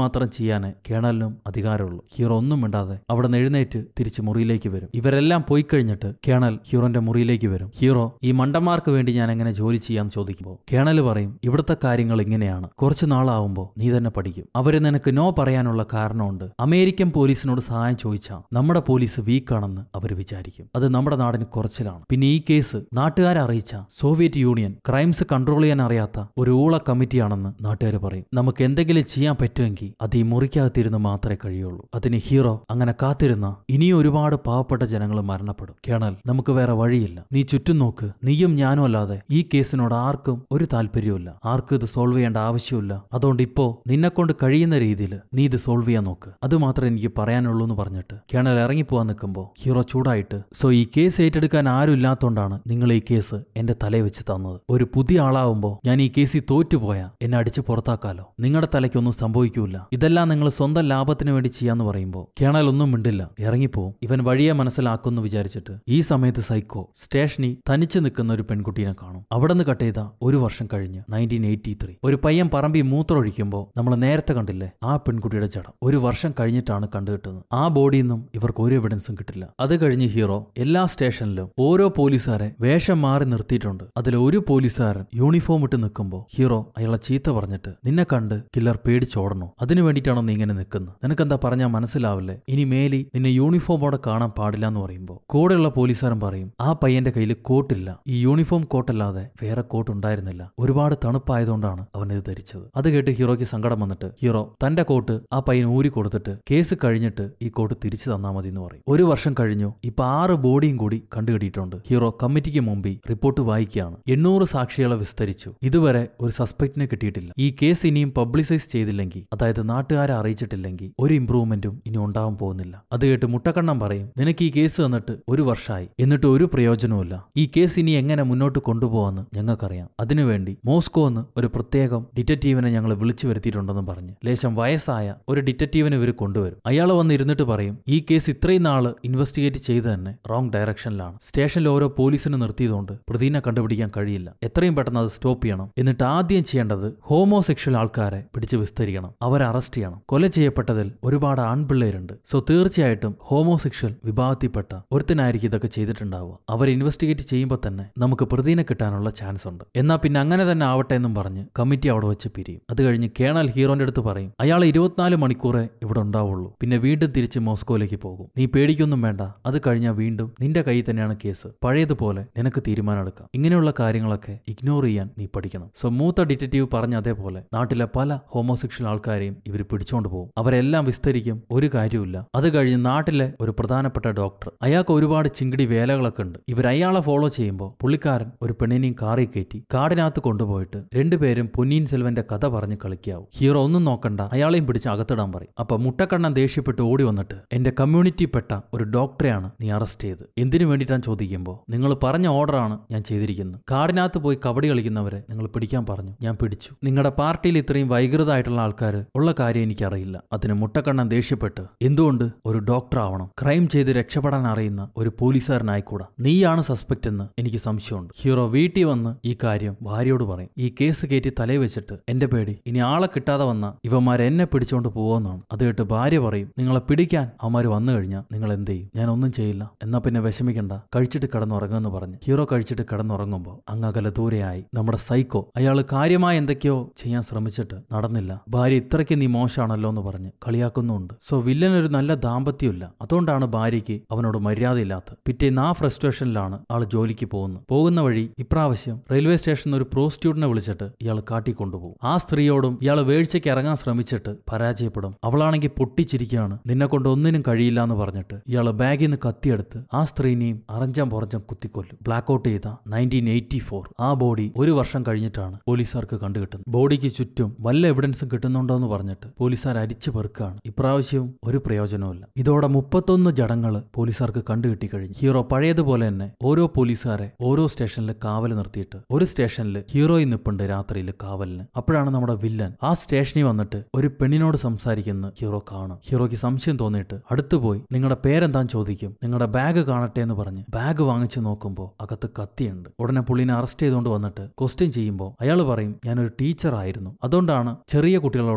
മാത്രം ചെയ്യാനേ കേണലിനും അധികാരമുള്ളൂ ഹീറോ ഒന്നും മിണ്ടാതെ അവിടെ നിന്ന് എഴുന്നേറ്റ് തിരിച്ച് മുറിയിലേക്ക് വരും ഇവരെല്ലാം പോയി കഴിഞ്ഞിട്ട് കേണൽ ഹീറോന്റെ മുറിയിലേക്ക് വരും ഹീറോ ഈ മണ്ടന്മാർക്ക് വേണ്ടി ഞാൻ എങ്ങനെ ജോലി ചെയ്യാന്ന് ചോദിക്കുമ്പോൾ കേണൽ പറയും ഇവിടുത്തെ കാര്യങ്ങൾ ഇങ്ങനെയാണ് കുറച്ച് നാളാവുമ്പോൾ നീ തന്നെ പഠിക്കും അവര് നിനക്ക് നോ പറയാനുള്ള കാരണമുണ്ട് അമേരിക്കൻ പോലീസിനോട് സഹായം ചോദിച്ചാൽ നമ്മുടെ പോലീസ് വീക്കാണെന്ന് അവർ വിചാരിക്കും അത് നമ്മുടെ നാടിന് കുറച്ചിലാണ് പിന്നെ ഈ കേസ് നാട്ടുകാരെ അറിയിച്ച സോവിയറ്റ് യൂണിയൻ ക്രൈംസ് കൺട്രോൾ ചെയ്യാൻ അറിയാത്ത ഒരു ഊള കമ്മിറ്റിയാണെന്ന് നാട്ടുകാർ പറയും നമുക്ക് എന്തെങ്കിലും ചെയ്യാൻ പറ്റുമെങ്കിൽ അത് ഈ മുറിക്കകത്തിരുന്ന് മാത്രമേ കഴിയുള്ളൂ അതിന് ഹീറോ അങ്ങനെ കാത്തിരുന്ന ഇനിയും ഒരുപാട് പാവപ്പെട്ട ജനങ്ങൾ മരണപ്പെടും കേണൽ നമുക്ക് വേറെ വഴിയില്ല നീ ചുറ്റും നോക്ക് നീയും ഞാനും അല്ലാതെ ഈ കേസിനോട് ആർക്കും ഒരു താല്പര്യവുമില്ല ആർക്കും ഇത് സോൾവ് ചെയ്യേണ്ട ആവശ്യമില്ല അതുകൊണ്ട് ഇപ്പോ നിന്നെ കൊണ്ട് കഴിയുന്ന രീതിയിൽ നീ ഇത് സോൾവ് ചെയ്യാൻ നോക്ക് അത് മാത്രമേ എനിക്ക് പറയാനുള്ളൂ എന്ന് പറഞ്ഞിട്ട് കേണൽ ഇറങ്ങിപ്പോവാൻ നിൽക്കുമ്പോൾ ഹീറോ ചൂടായിട്ട് സോ ഈ കേസ് ഏറ്റെടുക്കാൻ ആരും ഇല്ലാത്തോണ്ടാണ് നിങ്ങൾ ഈ കേസ് എന്റെ തലയിൽ വെച്ച് തന്നത് ഒരു പുതിയ ആളാവുമ്പോൾ ഞാൻ ഈ കേസിൽ തോറ്റുപോയാ എന്നെ അടിച്ച് പുറത്താക്കാലോ നിങ്ങളുടെ തലയ്ക്കൊന്നും സംഭവിക്കൂല ഇതെല്ലാം നിങ്ങൾ സ്വന്തം ലാഭത്തിന് വേണ്ടി ചെയ്യാന്ന് പറയുമ്പോൾ കേണൽ ഒന്നും മിണ്ടില്ല ഇറങ്ങിപ്പോവും ഇവൻ വഴിയെ മനസ്സിലാക്കുമെന്ന് വിചാരിച്ചിട്ട് ഈ സമയത്ത് സൈക്കോ സ്റ്റേഷനിൽ തനിച്ച് നിൽക്കുന്ന ഒരു പെൺകുട്ടീനെ കാണും അവിടെ നിന്ന് കട്ട് ചെയ്ത ഒരു വർഷം കഴിഞ്ഞ് നയൻറ്റീൻ എയ്റ്റി ത്രീ ഒരു പയ്യൻ പറമ്പി മൂത്രമൊഴിക്കുമ്പോൾ നമ്മൾ നേരത്തെ കണ്ടില്ലേ ആ പെൺകുട്ടിയുടെ ജഡം ഒരു വർഷം കഴിഞ്ഞിട്ടാണ് കണ്ടുകിട്ടുന്നത് ആ ബോഡിയിൽ നിന്നും ഇവർക്ക് ഒരു എവിഡൻസും കിട്ടില്ല അത് കഴിഞ്ഞ് ഹീറോ എല്ലാ സ്റ്റേഷനിലും ഓരോ പോലീസുകാരെ വേഷം മാറി നിർത്തിയിട്ടുണ്ട് അതിൽ ഒരു പോലീസുകാരൻ യൂണിഫോം ഇട്ട് നിൽക്കുമ്പോൾ ഹീറോ അയാളെ ചീത്ത പറഞ്ഞിട്ട് നിന്നെ കണ്ട് കില്ലർ പേടിച്ചോടണോ അതിനു വേണ്ടിയിട്ടാണോ നീ ഇങ്ങനെ നിൽക്കുന്നത് നിനക്കെന്താ പറഞ്ഞാൽ മനസ്സിലാവില്ലേ ഇനി മേലി നിന്നെ യൂണിഫോമോടെ കാണാൻ പാടില്ല എന്ന് പറയുമ്പോൾ കൂടെയുള്ള പോലീസുകാരൻ പറയും ആ പയ്യന്റെ കയ്യിൽ കോട്ടില്ല ഈ യൂണിഫോം കോട്ടല്ലാതെ വേറെ കോട്ട് ഉണ്ടായിരുന്നില്ല ഒരുപാട് തണുപ്പായതുകൊണ്ടാണ് അവൻ ഇത് ധരിച്ചത് അത് കേട്ട് ഹീറോയ്ക്ക് സങ്കടം വന്നിട്ട് ഹീറോ തന്റെ കോട്ട് ആ പയ്യൻ ഊരി കൊടുത്തിട്ട് കേസ് കഴിഞ്ഞിട്ട് ഈ കോട്ട് തിരിച്ചു തന്നാൽ മതി എന്ന് പറയും ഒരു വർഷം കഴിഞ്ഞു ഇപ്പൊ ആറ് ബോഡിയും കൂടി കണ്ടുകിട്ടിയിട്ടുണ്ട് ഹീറോ കമ്മിറ്റിക്ക് മുമ്പിൽ റിപ്പോർട്ട് വായിക്കുകയാണ് എണ്ണൂറ് സാക്ഷികളെ വിസ്തരിച്ചു ഇതുവരെ ഒരു സസ്പെക്ടിനെ കിട്ടിയിട്ടില്ല ഈ കേസ് ഇനിയും പബ്ലിസൈസ് ചെയ്തില്ലെങ്കിൽ അതായത് നാട്ടുകാരെ അറിയിച്ചിട്ടില്ലെങ്കിൽ ഒരു ഇംപ്രൂവ്മെന്റും ഇനി ഉണ്ടാവാൻ പോകുന്നില്ല അത് കേട്ട് മുട്ടക്കണ്ണം പറയും നിനക്ക് ഈ കേസ് തന്നിട്ട് ഒരു വർഷമായി എന്നിട്ട് ഒരു പ്രയോജനവുമില്ല ഈ കേസ് ഇനി എങ്ങനെ മുന്നോട്ട് കൊണ്ടുപോകാന്ന് ഞങ്ങൾക്കറിയാം അതിനുവേണ്ടി മോസ്കോ എന്ന് ഒരു പ്രത്യേകം ഡിറ്റക്റ്റീവിനെ ഞങ്ങൾ വിളിച്ചു വരുത്തിയിട്ടുണ്ടെന്ന് പറഞ്ഞ് ലേശം വയസ്സായ ഒരു ഡിറ്റക്റ്റീവിനെ ഇവർ കൊണ്ടുവരും അയാൾ വന്ന് ഇരുന്നിട്ട് പറയും ഈ കേസ് ഇത്രയും നാള് ഇൻവെസ്റ്റിഗേറ്റ് ചെയ്ത് തന്നെ റോങ് ഡയറക്ഷനിലാണ് സ്റ്റേഷനിൽ ഓരോ പോലീസിനെ നിർത്തിയതുകൊണ്ട് പ്രതിനെ കണ്ടുപിടിക്കാൻ കഴിയില്ല എത്രയും പെട്ടെന്ന് അത് സ്റ്റോപ്പ് ചെയ്യണം എന്നിട്ട് ആദ്യം ചെയ്യേണ്ടത് ഹോമോസെക്ഷൽ ആൾക്കാരെ പിടിച്ച് വിസ്തരിക്കണം അവരെ അറസ്റ്റ് ചെയ്യണം കൊല ചെയ്യപ്പെട്ടതിൽ ഒരുപാട് ആൺപിള്ളേരുണ്ട് സോ തീർച്ചയായിട്ടും ഹോമോസെക്ഷൽ വിഭാഗത്തിൽപ്പെട്ട ഒരുത്തനായിരിക്കും ഇതൊക്കെ ചെയ്തിട്ടുണ്ടാവുക അവർ ഇൻവെസ്റ്റിഗേറ്റ് ചെയ്യുമ്പോൾ തന്നെ നമുക്ക് പ്രതിനെ കിട്ടാനുള്ള ചാൻസ് ഉണ്ട് എന്നാൽ പിന്നെ അങ്ങനെ തന്നെ ആവട്ടെ എന്നും പറഞ്ഞ് കമ്മിറ്റി അവിടെ വെച്ച് പിരിയും അത് കഴിഞ്ഞ് കേണൽ ഹീറോന്റെ അടുത്ത് പറയും അയാൾ ഇരുപത്തിനാല് മണിക്കൂറേ ഇവിടെ ഉണ്ടാവുള്ളൂ പിന്നെ വീണ്ടും തിരിച്ച് മോസ്കോയിലേക്ക് പോകും നീ പേടിക്കൊന്നും വേണ്ട അത് കഴിഞ്ഞാൽ വീണ്ടും നിന്റെ കയ്യിൽ തന്നെയാണ് കേസ് പഴയതുപോലെ നിനക്ക് തീരുമാനം എടുക്കാം ഇങ്ങനെയുള്ള കാര്യങ്ങളൊക്കെ ഇഗ്നോർ ചെയ്യാൻ നീ പഠിക്കണം സോ മൂത്ത ഡിറ്റക്റ്റീവ് പറഞ്ഞ അതേപോലെ നാട്ടിലെ പല ഹോമോസെക്ഷൽ ആൾക്കാരെയും ഇവർ പിടിച്ചോണ്ട് പോകും അവരെല്ലാം വിസ്തരിക്കും ഒരു കാര്യമില്ല അത് കഴിഞ്ഞ് നാട്ടിലെ ഒരു പ്രധാനപ്പെട്ട ഡോക്ടർ അയാൾക്ക് ഒരുപാട് ചിങ്കിടി വേലകളൊക്കെ ഉണ്ട് ഇവർ അയാളെ ഫോളോ ചെയ്യുമ്പോൾ പുള്ളിക്കാരൻ ഒരു പെണ്ണിനെയും കാറിൽ കയറ്റി കാടിനകത്ത് കൊണ്ടുപോയിട്ട് രണ്ടുപേരും പൊന്നിയിൻ സെൽവന്റെ കഥ പറഞ്ഞ് കളിക്കാവും ഹീറോ ഒന്നും നോക്കണ്ട അയാളെയും പിടിച്ച് അകത്തിടാൻ പറയും അപ്പൊ മുട്ടക്കണ്ണൻ ദേഷ്യപ്പെട്ട് ഓടി വന്നിട്ട് എന്റെ കമ്മ്യൂണിറ്റിപ്പെട്ട ഒരു ഡോക്ടറെയാണ് നീ അറസ്റ്റ് ചെയ്ത് എന്തിനു വേണ്ടിയിട്ടാണ് ചോദിക്കുമ്പോൾ നിങ്ങൾ പറഞ്ഞ ഓർഡറാണ് ഞാൻ ചെയ്തിരിക്കുന്നത് കാടിനകത്ത് പോയി കബഡി കളിക്കുന്നവരെ നിങ്ങൾ പിടിക്കാൻ പറഞ്ഞു ഞാൻ പിടിച്ചു നിങ്ങളുടെ പാർട്ടിയിൽ ഇത്രയും വൈകൃതമായിട്ടുള്ള ആൾക്കാർ ഉള്ള കാര്യം എനിക്കറിയില്ല അതിന് മുട്ടക്കണ്ണൻ ദേഷ്യപ്പെട്ട് എന്തുകൊണ്ട് ഒരു ഡോക്ടർ ആവണം ക്രൈം ചെയ്ത് രക്ഷപ്പെടാൻ അറിയുന്ന ഒരു പോലീസുകാരനായിക്കൂടാ നീയാണ് സസ്പെക്ട് എന്ന് എനിക്ക് സംശയമുണ്ട് ഹീറോ വീട്ടിൽ വന്ന് ഈ കാര്യം ഭാര്യയോട് പറയും ഈ കേസ് കയറ്റി തലേ വെച്ചിട്ട് എന്റെ പേടി ഇനി ആളെ കിട്ടാതെ വന്ന ഇവന്മാർ എന്നെ പിടിച്ചോണ്ട് പോവെന്നാണ് അത് കേട്ട് ഭാര്യ പറയും നിങ്ങളെ പിടിക്കാൻ അവന്മാർ വന്നു കഴിഞ്ഞാൽ നിങ്ങൾ എന്ത് ചെയ്യും ഞാൻ ഒന്നും ചെയ്യില്ല എന്നാ പിന്നെ വിഷമിക്കണ്ട കഴിച്ചിട്ട് കിടന്നുറങ്ങുമെന്ന് പറഞ്ഞ് ഹീറോ കഴിച്ചിട്ട് കിടന്നുറങ്ങുമ്പോൾ അങ്ങകല ദൂരെയായി നമ്മുടെ സൈക്കോ അയാൾ കാര്യമായ എന്തൊക്കെയോ ചെയ്യാൻ ശ്രമിച്ചിട്ട് നടന്നില്ല ഭാര്യ ഇത്രയ്ക്ക് നീ മോശമാണല്ലോ എന്ന് പറഞ്ഞ് കളിയാക്കുന്നുണ്ട് സോ വില്ലൻ ഒരു നല്ല ദാമ്പത്യമില്ല അതുകൊണ്ടാണ് ഭാര്യയ്ക്ക് അവനോട് മര്യാദയില്ലാത്ത പിറ്റേന്ന് ആ ഫ്രസ്ട്രേഷനിലാണ് ആൾ ജോലിക്ക് പോകുന്നത് പോകുന്ന വഴി ഇപ്രാവശ്യം റെയിൽവേ സ്റ്റേഷനിൽ ഒരു പ്രോസ്റ്റിറ്റ്യൂട്ടിനെ വിളിച്ചിട്ട് ഇയാൾ കാട്ടിക്കൊണ്ടുപോകും ആ സ്ത്രീയോടും ഇയാൾ വേഴ്ചയ്ക്ക് ഇറങ്ങാൻ ശ്രമിച്ചിട്ട് പരാജയപ്പെടും അവളാണെങ്കിൽ പൊട്ടിച്ചിരിക്കുകയാണ് നിന്നെ കൊണ്ട് ഒന്നിനും കഴിയില്ല എന്ന് പറഞ്ഞിട്ട് ഇയാൾ ബാഗിൽ നിന്ന് കത്തിയെടുത്ത് ആ സ്ത്രീനെയും അറഞ്ചം പുറഞ്ചം കുത്തിക്കൊല്ലും ബ്ലാക്ക് ഔട്ട് ചെയ്ത നയൻറ്റീൻ എയ്റ്റി ഫോർ ആ ബോഡി ഒരു വർഷം കഴിഞ്ഞിട്ടാണ് പോലീസുകാർക്ക് കണ്ടുകിട്ടുന്നത് ബോഡിക്ക് ചുറ്റും വല്ല എവിഡൻസും കിട്ടുന്നുണ്ടോ എന്ന് പറഞ്ഞിട്ട് പോലീസുകാർ അരിച്ചു പെറുക്കാണ് ഇപ്രാവശ്യവും ഒരു പ്രയോജനവുമില്ല ഇതോടെ മുപ്പത്തൊന്ന് ജഡങ്ങൾ പോലീസുകാർക്ക് കണ്ടുകിട്ടി കഴിഞ്ഞു ഹീറോ പഴയതുപോലെ തന്നെ ഓരോ പോലീസുകാരെ ഓരോ സ്റ്റേഷനിൽ കാവൽ നിർത്തിയിട്ട് ഒരു സ്റ്റേഷനിൽ ഹീറോയി നിപ്പുണ്ട് രാത്രിയിൽ കാവലിന് അപ്പോഴാണ് നമ്മുടെ വില്ലൻ ആ സ്റ്റേഷനിൽ വന്നിട്ട് ഒരു പെണ്ണിനോട് സംസാരിക്കുന്ന ഹീറോ കാണും ഹീറോയ്ക്ക് സംശയം തോന്നിയിട്ട് അടുത്തു പോയി നിങ്ങളുടെ പേരെന്താന്ന് ചോദിക്കും നിങ്ങളുടെ ബാഗ് കാണട്ടെ എന്ന് പറഞ്ഞ് ബാഗ് വാങ്ങിച്ചു നോക്കുമ്പോൾ അകത്ത് കത്തിയുണ്ട് ഉടനെ പുള്ളിനെ അറസ്റ്റ് ചെയ്തുകൊണ്ട് വന്നിട്ട് ക്വസ്റ്റ്യൻ ചെയ്യുമ്പോൾ അയാൾ പറയും ഞാനൊരു ടീച്ചർ ആയിരുന്നു അതുകൊണ്ടാണ് ചെറിയ കുട്ടികളോട് സംസാരിക്കുന്നത്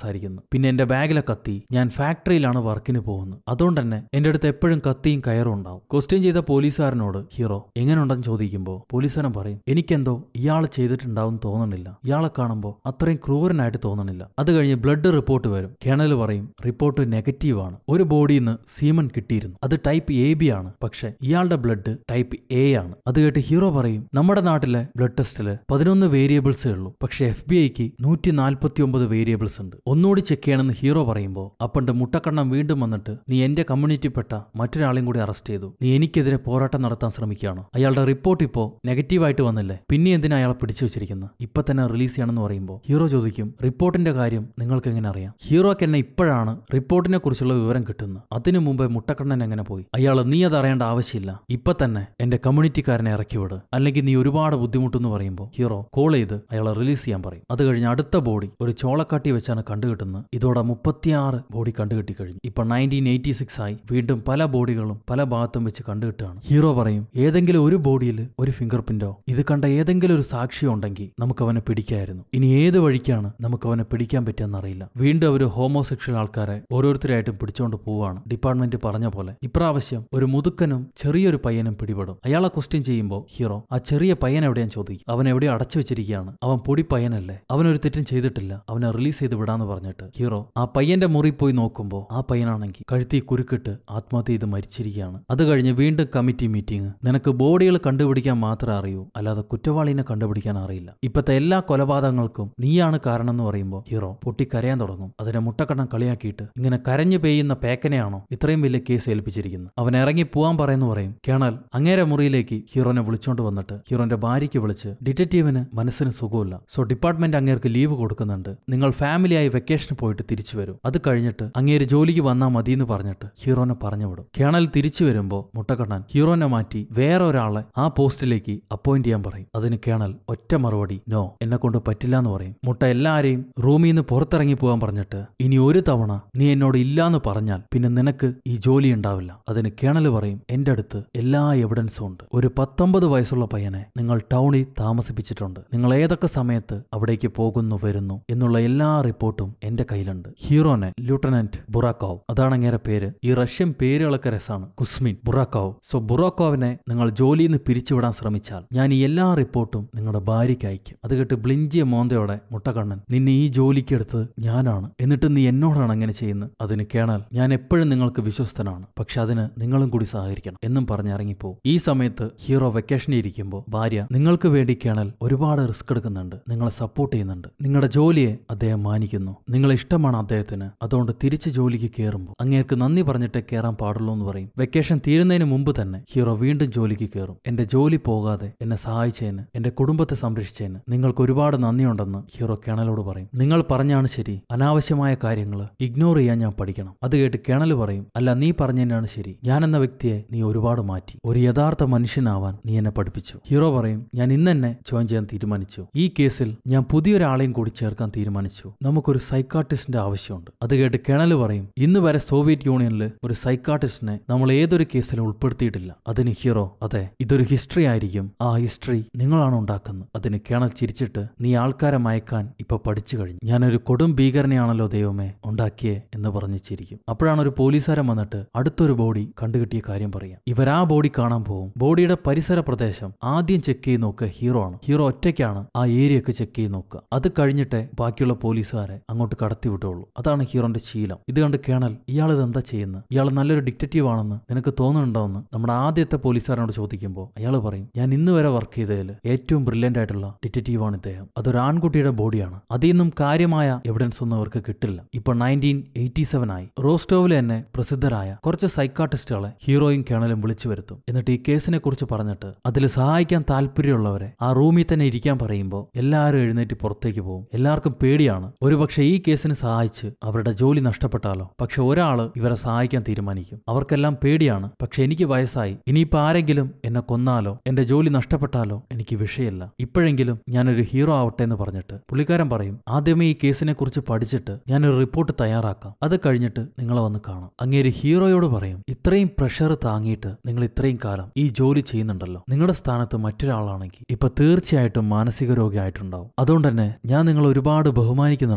സംസാരിക്കുന്നു പിന്നെ എന്റെ ബാഗിലെ കത്തി ഞാൻ ഫാക്ടറിയിലാണ് വർക്കിന് പോകുന്നത് അതുകൊണ്ട് തന്നെ എന്റെ അടുത്ത് എപ്പോഴും കത്തിയും കയറും ഉണ്ടാവും ക്വസ്റ്റ്യൻ ചെയ്ത പോലീസുകാരനോട് ഹീറോ എങ്ങനെയുണ്ടെന്ന് ചോദിക്കുമ്പോൾ പോലീസുകാരൻ പറയും എനിക്കെന്തോ ഇയാൾ ചെയ്തിട്ടുണ്ടാവും തോന്നണില്ല ഇയാളെ കാണുമ്പോൾ അത്രയും ക്രൂരനായിട്ട് തോന്നണില്ല അത് കഴിഞ്ഞ് ബ്ലഡ് റിപ്പോർട്ട് വരും കേണൽ പറയും റിപ്പോർട്ട് നെഗറ്റീവ് ആണ് ഒരു ബോഡിയിൽ നിന്ന് സീമൻ കിട്ടിയിരുന്നു അത് ടൈപ്പ് എ ബി ആണ് പക്ഷെ ഇയാളുടെ ബ്ലഡ് ടൈപ്പ് എ ആണ് അത് കേട്ട് ഹീറോ പറയും നമ്മുടെ നാട്ടിലെ ബ്ലഡ് ടെസ്റ്റില് പതിനൊന്ന് വേരിയബിൾസേ ഉള്ളൂ പക്ഷെ എഫ് ബി ഐക്ക് നൂറ്റി നാൽപ്പത്തി ഒമ്പത് വേരിയബിൾസ് ഉണ്ട് ഒന്നുകൂടി ചെക്ക് ചെയ്യണമെന്ന് ഹീറോ പറയുമ്പോൾ അപ്പണ്ട് മുട്ടക്കണ്ണം വീണ്ടും വന്നിട്ട് നീ എന്റെ കമ്മ്യൂണിറ്റിപ്പെട്ട മറ്റൊരാളെയും കൂടി അറസ്റ്റ് ചെയ്തു നീ എനിക്കെതിരെ പോരാട്ടം നടത്താൻ ശ്രമിക്കുകയാണ് അയാളുടെ റിപ്പോർട്ട് ഇപ്പോ നെഗറ്റീവായിട്ട് വന്നില്ലേ പിന്നെ എന്തിനാ അയാളെ പിടിച്ചു വെച്ചിരിക്കുന്നത് ഇപ്പൊ തന്നെ റിലീസ് ചെയ്യണമെന്ന് പറയുമ്പോൾ ഹീറോ ചോദിക്കും റിപ്പോർട്ടിന്റെ കാര്യം നിങ്ങൾക്ക് എങ്ങനെ അറിയാം ഹീറോക്ക് എന്നെ ഇപ്പോഴാണ് റിപ്പോർട്ടിനെ കുറിച്ചുള്ള വിവരം കിട്ടുന്നത് അതിനു മുമ്പേ മുട്ടക്കണ്ണൻ എങ്ങനെ പോയി അയാൾ നീ അത് അറിയേണ്ട ആവശ്യമില്ല ഇപ്പൊ തന്നെ എന്റെ കമ്മ്യൂണിറ്റിക്കാരനെ ഇറക്കി വിട് അല്ലെങ്കിൽ നീ ഒരുപാട് ബുദ്ധിമുട്ടെന്ന് പറയുമ്പോൾ ഹീറോ കോൾ ചെയ്ത് അയാളെ റിലീസ് ചെയ്യാൻ പറയും അത് കഴിഞ്ഞ് അടുത്ത ബോഡി ഒരു ചോളക്കാട്ടി വെച്ചാണ് കണ്ടുകിട്ടുന്നത് ഇതോടെ മുപ്പത്തിയാറ് ബോഡി കണ്ടുകിട്ടി കഴിഞ്ഞു ഇപ്പൊ നയൻറ്റീൻ എയ്റ്റി സിക്സ് ആയി വീണ്ടും പല ബോഡികളും പല ഭാഗത്തും വെച്ച് കണ്ടുകിട്ടുകയാണ് ഹീറോ പറയും ഏതെങ്കിലും ഒരു ബോഡിയിൽ ഒരു ഫിംഗർ പ്രിന്റോ ഇത് കണ്ട ഏതെങ്കിലും ഒരു സാക്ഷിയോ ഉണ്ടെങ്കിൽ നമുക്ക് അവനെ പിടിക്കായിരുന്നു ഇനി ഏത് വഴിക്കാണ് നമുക്ക് അവനെ പിടിക്കാൻ പറ്റുമെന്ന് അറിയില്ല വീണ്ടും അവർ ഹോമോസെക്ഷൽ ആൾക്കാരെ ഓരോരുത്തരായിട്ടും പിടിച്ചുകൊണ്ട് പോവാണ് ഡിപ്പാർട്ട്മെന്റ് പറഞ്ഞ പോലെ ഇപ്രാവശ്യം ഒരു മുതുക്കനും ചെറിയൊരു പയ്യനും പിടിപെടും അയാളെ ക്വസ്റ്റ്യൻ ചെയ്യുമ്പോൾ ഹീറോ ആ ചെറിയ പയ്യൻ എവിടെയാന്ന് ചോദിക്കും അവൻ എവിടെയോ അടച്ചു വെച്ചിരിക്കുകയാണ് അവൻ പൊടി പയ്യനല്ലേ അവനൊരു തെറ്റും ചെയ്തിട്ടില്ല അവനെ റിലീസ് ചെയ്ത് വിടാന്ന് പറഞ്ഞിട്ട് ഹീറോ ആ പയ്യന്റെ മുറി പോയി നോക്കുമ്പോൾ ആ പയ്യനാണെങ്കിൽ കഴുത്തി കുരുക്കിട്ട് ആത്മഹത്യ ചെയ്ത് മരിച്ചിരിക്കുകയാണ് അത് കഴിഞ്ഞ് വീണ്ടും കമ്മിറ്റി മീറ്റിംഗ് നിനക്ക് ബോഡികൾ കണ്ടുപിടിക്കാൻ മാത്രമേ അറിയൂ അല്ലാതെ കുറ്റവാളിനെ കണ്ടുപിടിക്കാൻ അറിയില്ല ഇപ്പത്തെ എല്ലാ കൊലപാതകങ്ങൾക്കും നീയാണ് കാരണം എന്ന് പറയുമ്പോൾ ഹീറോ പൊട്ടിക്കരയാൻ തുടങ്ങും അതിനെ മുട്ടക്കണ്ണം കളിയാക്കിയിട്ട് ഇങ്ങനെ കരഞ്ഞു പെയ്യുന്ന പേക്കനെയാണോ ഇത്രയും വലിയ കേസ് ഏൽപ്പിച്ചിരിക്കുന്നത് അവൻ ഇറങ്ങി പോവാൻ പറയുന്നു പറയും കേണൽ അങ്ങേരെ മുറിയിലേക്ക് ഹീറോനെ വിളിച്ചോണ്ട് വന്നിട്ട് ഹീറോന്റെ ഭാര്യയ്ക്ക് വിളിച്ച് ഡിറ്റക്റ്റീവിന് മനസ്സിന് സുഖമില്ല സോ ഡിപ്പാർട്ട്മെന്റ് അങ്ങേർക്ക് ലീവ് കൊടുക്കുന്നുണ്ട് നിങ്ങൾ ഫാമിലിയായി വെക്കേഷന് പോയിട്ട് തിരിച്ചു വരും അത് കഴിഞ്ഞിട്ട് അങ്ങേര് ജോലിക്ക് വന്നാൽ മതി എന്ന് പറഞ്ഞിട്ട് ഹീറോനെ പറഞ്ഞു വിടും കേണൽ തിരിച്ചു വരുമ്പോൾ മുട്ടക്കണ്ണൻ ഹീറോനെ മാറ്റി വേറെ ഒരാളെ ആ പോസ്റ്റിലേക്ക് അപ്പോയിന്റ് ചെയ്യാൻ പറയും അതിന് കേണൽ ഒറ്റ മറുപടി നോ എന്നെ കൊണ്ട് പറ്റില്ല എന്ന് പറയും മുട്ട എല്ലാരെയും റൂമിൽ നിന്ന് പുറത്തിറങ്ങി പോകാൻ പറഞ്ഞിട്ട് ഇനി ഒരു തവണ നീ എന്നോട് ഇല്ലാന്ന് പറഞ്ഞാൽ പിന്നെ നിനക്ക് ഈ ജോലി ഉണ്ടാവില്ല അതിന് കേണൽ പറയും എന്റെ അടുത്ത് എല്ലാ എവിഡൻസും ഉണ്ട് ഒരു പത്തൊമ്പത് വയസ്സുള്ള പയ്യനെ നിങ്ങൾ ടൗണിൽ താമസിപ്പിച്ചിട്ടുണ്ട് നിങ്ങൾ ഏതൊക്കെ സമയത്ത് അവിടേക്ക് പോകുന്നു വരുന്നു എന്നുള്ള എല്ലാ റിപ്പോർട്ടും എന്റെ കയ്യിലുണ്ട് ഹീറോനെ ലൂട്ടനന്റ് ബുറാക്കോവ് അതാണ് അങ്ങേരെ പേര് ഈ റഷ്യൻ പേരുകളൊക്കെ രസാണ് കുസ്മിൻ ബുറാക്കോവ് സോ ബുറാക്കോവിനെ നിങ്ങൾ ജോലിയിൽ നിന്ന് പിരിച്ചുവിടാൻ ശ്രമിച്ചാൽ ഞാൻ ഈ എല്ലാ റിപ്പോർട്ടും നിങ്ങളുടെ ഭാര്യയ്ക്ക് അയക്കും അത് കേട്ട് ബ്ലിഞ്ചിയ മോന്തയോടെ മുട്ടക്കണ്ണൻ നിന്നെ ഈ ജോലിക്ക് എടുത്തത് ഞാനാണ് എന്നിട്ട് നീ എന്നോടാണ് അങ്ങനെ ചെയ്യുന്നത് അതിന് കേണൽ ഞാൻ എപ്പോഴും നിങ്ങൾക്ക് വിശ്വസ്തനാണ് പക്ഷെ അതിന് നിങ്ങളും കൂടി സഹകരിക്കണം എന്നും പറഞ്ഞിറങ്ങിപ്പോ ഈ സമയത്ത് ഹീറോ വെക്കേഷനിൽ ഇരിക്കുമ്പോൾ ഭാര്യ നിങ്ങൾക്ക് വേണ്ടി കേണൽ ഒരുപാട് റിസ്ക് എടുക്കുന്നുണ്ട് നിങ്ങളെ സപ്പോർട്ട് ചെയ്യുന്നുണ്ട് നിങ്ങളുടെ ജോലിയെ അദ്ദേഹം മാനിക്കുന്നു നിങ്ങളെ ഇഷ്ടമാണ് അദ്ദേഹത്തിന് അതുകൊണ്ട് തിരിച്ച് ജോലിക്ക് കയറുമ്പോൾ അങ്ങേർക്ക് നന്ദി പറഞ്ഞിട്ടേ കയറാൻ പാടുള്ളൂ എന്ന് പറയും വെക്കേഷൻ തീരുന്നതിന് മുമ്പ് തന്നെ ഹീറോ വീണ്ടും ജോലിക്ക് കയറും എന്റെ ജോലി പോകാതെ എന്നെ സഹായിച്ചതിന് എന്റെ കുടുംബത്തെ സംരക്ഷിച്ചതിന് നിങ്ങൾക്ക് ഒരുപാട് നന്ദിയുണ്ടെന്ന് ഹീറോ കേണലോട് പറയും നിങ്ങൾ പറഞ്ഞാണ് ശരി അനാവശ്യമായ കാര്യങ്ങൾ ഇഗ്നോർ ചെയ്യാൻ ഞാൻ പഠിക്കണം അത് കേട്ട് കേണൽ പറയും അല്ല നീ പറഞ്ഞതിനാണ് ശരി ഞാൻ എന്ന വ്യക്തിയെ നീ ഒരുപാട് മാറ്റി ഒരു യഥാർത്ഥ മനുഷ്യനാവാൻ നീ എന്നെ പഠിപ്പിച്ചു ഹീറോ പറയും ഞാൻ ഇന്ന് തന്നെ ജോയിൻ ചെയ്യാൻ തീരുമാനിച്ചു ഈ കേസിൽ ഞാൻ പുതിയൊരാളെയും കൂടി ചേർക്കാൻ തീരുമാനിച്ചു നമുക്കൊരു സൈക്കാട്രിസ്റ്റിന്റെ ആവശ്യമുണ്ട് അത് കേട്ട് കേണൽ പറയും ഇന്ന് വരെ സോവിയറ്റ് യൂണിയനിൽ ഒരു സൈക്കാട്രിസ്റ്റിനെ നമ്മൾ ഏതൊരു കേസിലും ഉൾപ്പെടുത്തിയിട്ടില്ല അതിന് ഹീറോ അതെ ഇതൊരു ഹിസ്റ്ററി ആയിരിക്കും ആ ഹിസ്റ്ററി നിങ്ങളാണ് ഉണ്ടാക്കുന്നത് അതിന് കേണൽ ചിരിച്ചിട്ട് നീ ആൾക്കാരെ മയക്കാൻ ഇപ്പൊ പഠിച്ചു കഴിഞ്ഞു ഞാനൊരു കൊടും ഭീകരനെയാണല്ലോ ദൈവമേ ഉണ്ടാക്കിയേ എന്ന് പറഞ്ഞ് ചിരിക്കും അപ്പോഴാണ് ഒരു പോലീസുകാരൻ വന്നിട്ട് അടുത്തൊരു ബോഡി കണ്ടുകിട്ടിയ കാര്യം പറയാം ഇവർ ആ ബോഡി കാണാൻ പോകും ബോഡിയുടെ പരിസര പ്രദേശം ആദ്യം ചെക്ക് ചെയ്ത് നോക്കുക ഹീറോ ആണ് ഹീറോ ഒറ്റയ്ക്കാണ് ആ ഏരിയ ഒക്കെ ചെക്ക് ചെയ്ത് നോക്കുക അത് കഴിഞ്ഞിട്ടേ ബാക്കിയുള്ള പോലീസുകാരെ അങ്ങോട്ട് കടത്തി വിട്ടുള്ളൂ അതാണ് ഹീറോന്റെ ശീലം ഇത് കണ്ട് കേണൽ ഇയാൾ ഇത് എന്താ ചെയ്യുന്നത് ഇയാൾ നല്ലൊരു ഡിക്റ്റേറ്റീവ് ആണെന്ന് നിനക്ക് തോന്നുന്നുണ്ടോന്ന് നമ്മുടെ ആദ്യത്തെ പോലീസുകാരനോട് ചോദിക്കുമ്പോൾ അയാൾ പറയും ഞാൻ ഇന്ന് വരെ വർക്ക് ചെയ്തതിൽ ഏറ്റവും ബ്രില്യൻ്റ് ആയിട്ടുള്ള ഡിറ്റക്റ്റീവ് ആണ് ഇദ്ദേഹം അതൊരു ആൺകുട്ടിയുടെ ബോഡിയാണ് അതിൽ നിന്നും കാര്യമായ എവിഡൻസ് ഒന്നും അവർക്ക് കിട്ടില്ല ഇപ്പൊ നയൻറ്റീൻ എയ്റ്റി സെവൻ ആയി റോസ്റ്റോവിലെ തന്നെ പ്രസിദ്ധരായ കുറച്ച് സൈക്കാട്ടിസ്റ്റുകളെ ഹീറോയും കേണലും വിളിച്ചു വരുത്തും എന്നിട്ട് ഈ കേസിനെ കുറിച്ച് പറഞ്ഞിട്ട് അതിൽ സഹായിക്കാൻ താല്പര്യമുള്ളവരെ ആ റൂമിൽ തന്നെ ഇരിക്കാൻ പറയുമ്പോൾ എല്ലാവരും എഴുന്നേറ്റ് പുറത്തേക്ക് പോകും എല്ലാവർക്കും പേടിയാണ് ഒരുപക്ഷെ ഈ കേസിന് സഹായിച്ച് അവരുടെ ജോലി നഷ്ടപ്പെട്ടാലോ പക്ഷെ ഒരാള് ഇവരെ സഹായിക്കാൻ തീരുമാനിക്കും അവർക്കെല്ലാം പേടിയാണ് പക്ഷെ എനിക്ക് വയസ്സായി ഇനിയിപ്പോ ആരെങ്കിലും എന്നെ കൊന്നാലോ എന്റെ ജോലി നഷ്ടപ്പെട്ടാലോ എനിക്ക് വിഷയമല്ല ഇപ്പോഴെങ്കിലും ഞാനൊരു ഹീറോ ആവട്ടെ എന്ന് പറഞ്ഞിട്ട് പുള്ളിക്കാരൻ പറയും ആദ്യമേ ഈ കേസിനെ കുറിച്ച് പഠിച്ചിട്ട് ഞാനൊരു റിപ്പോർട്ട് തയ്യാറാക്കാം അത് കഴിഞ്ഞിട്ട് നിങ്ങളെ വന്ന് കാണാം അങ്ങേര് ഹീറോയോട് പറയും ഇത്രയും പ്രഷർ താങ്ങിയിട്ട് നിങ്ങൾ ഇത്രയും കാലം ഈ ജോലി ചെയ്യുന്നുണ്ടല്ലോ നിങ്ങളുടെ സ്ഥാനത്ത് മറ്റൊരാളാണെങ്കിൽ ഇപ്പൊ തീർച്ചയായിട്ടും മാനസിക രോഗിയായിട്ടുണ്ടാവും അതുകൊണ്ട് തന്നെ ഞാൻ നിങ്ങൾ ഒരുപാട് ബഹുമാനിക്കുന്നുണ്ടെന്ന്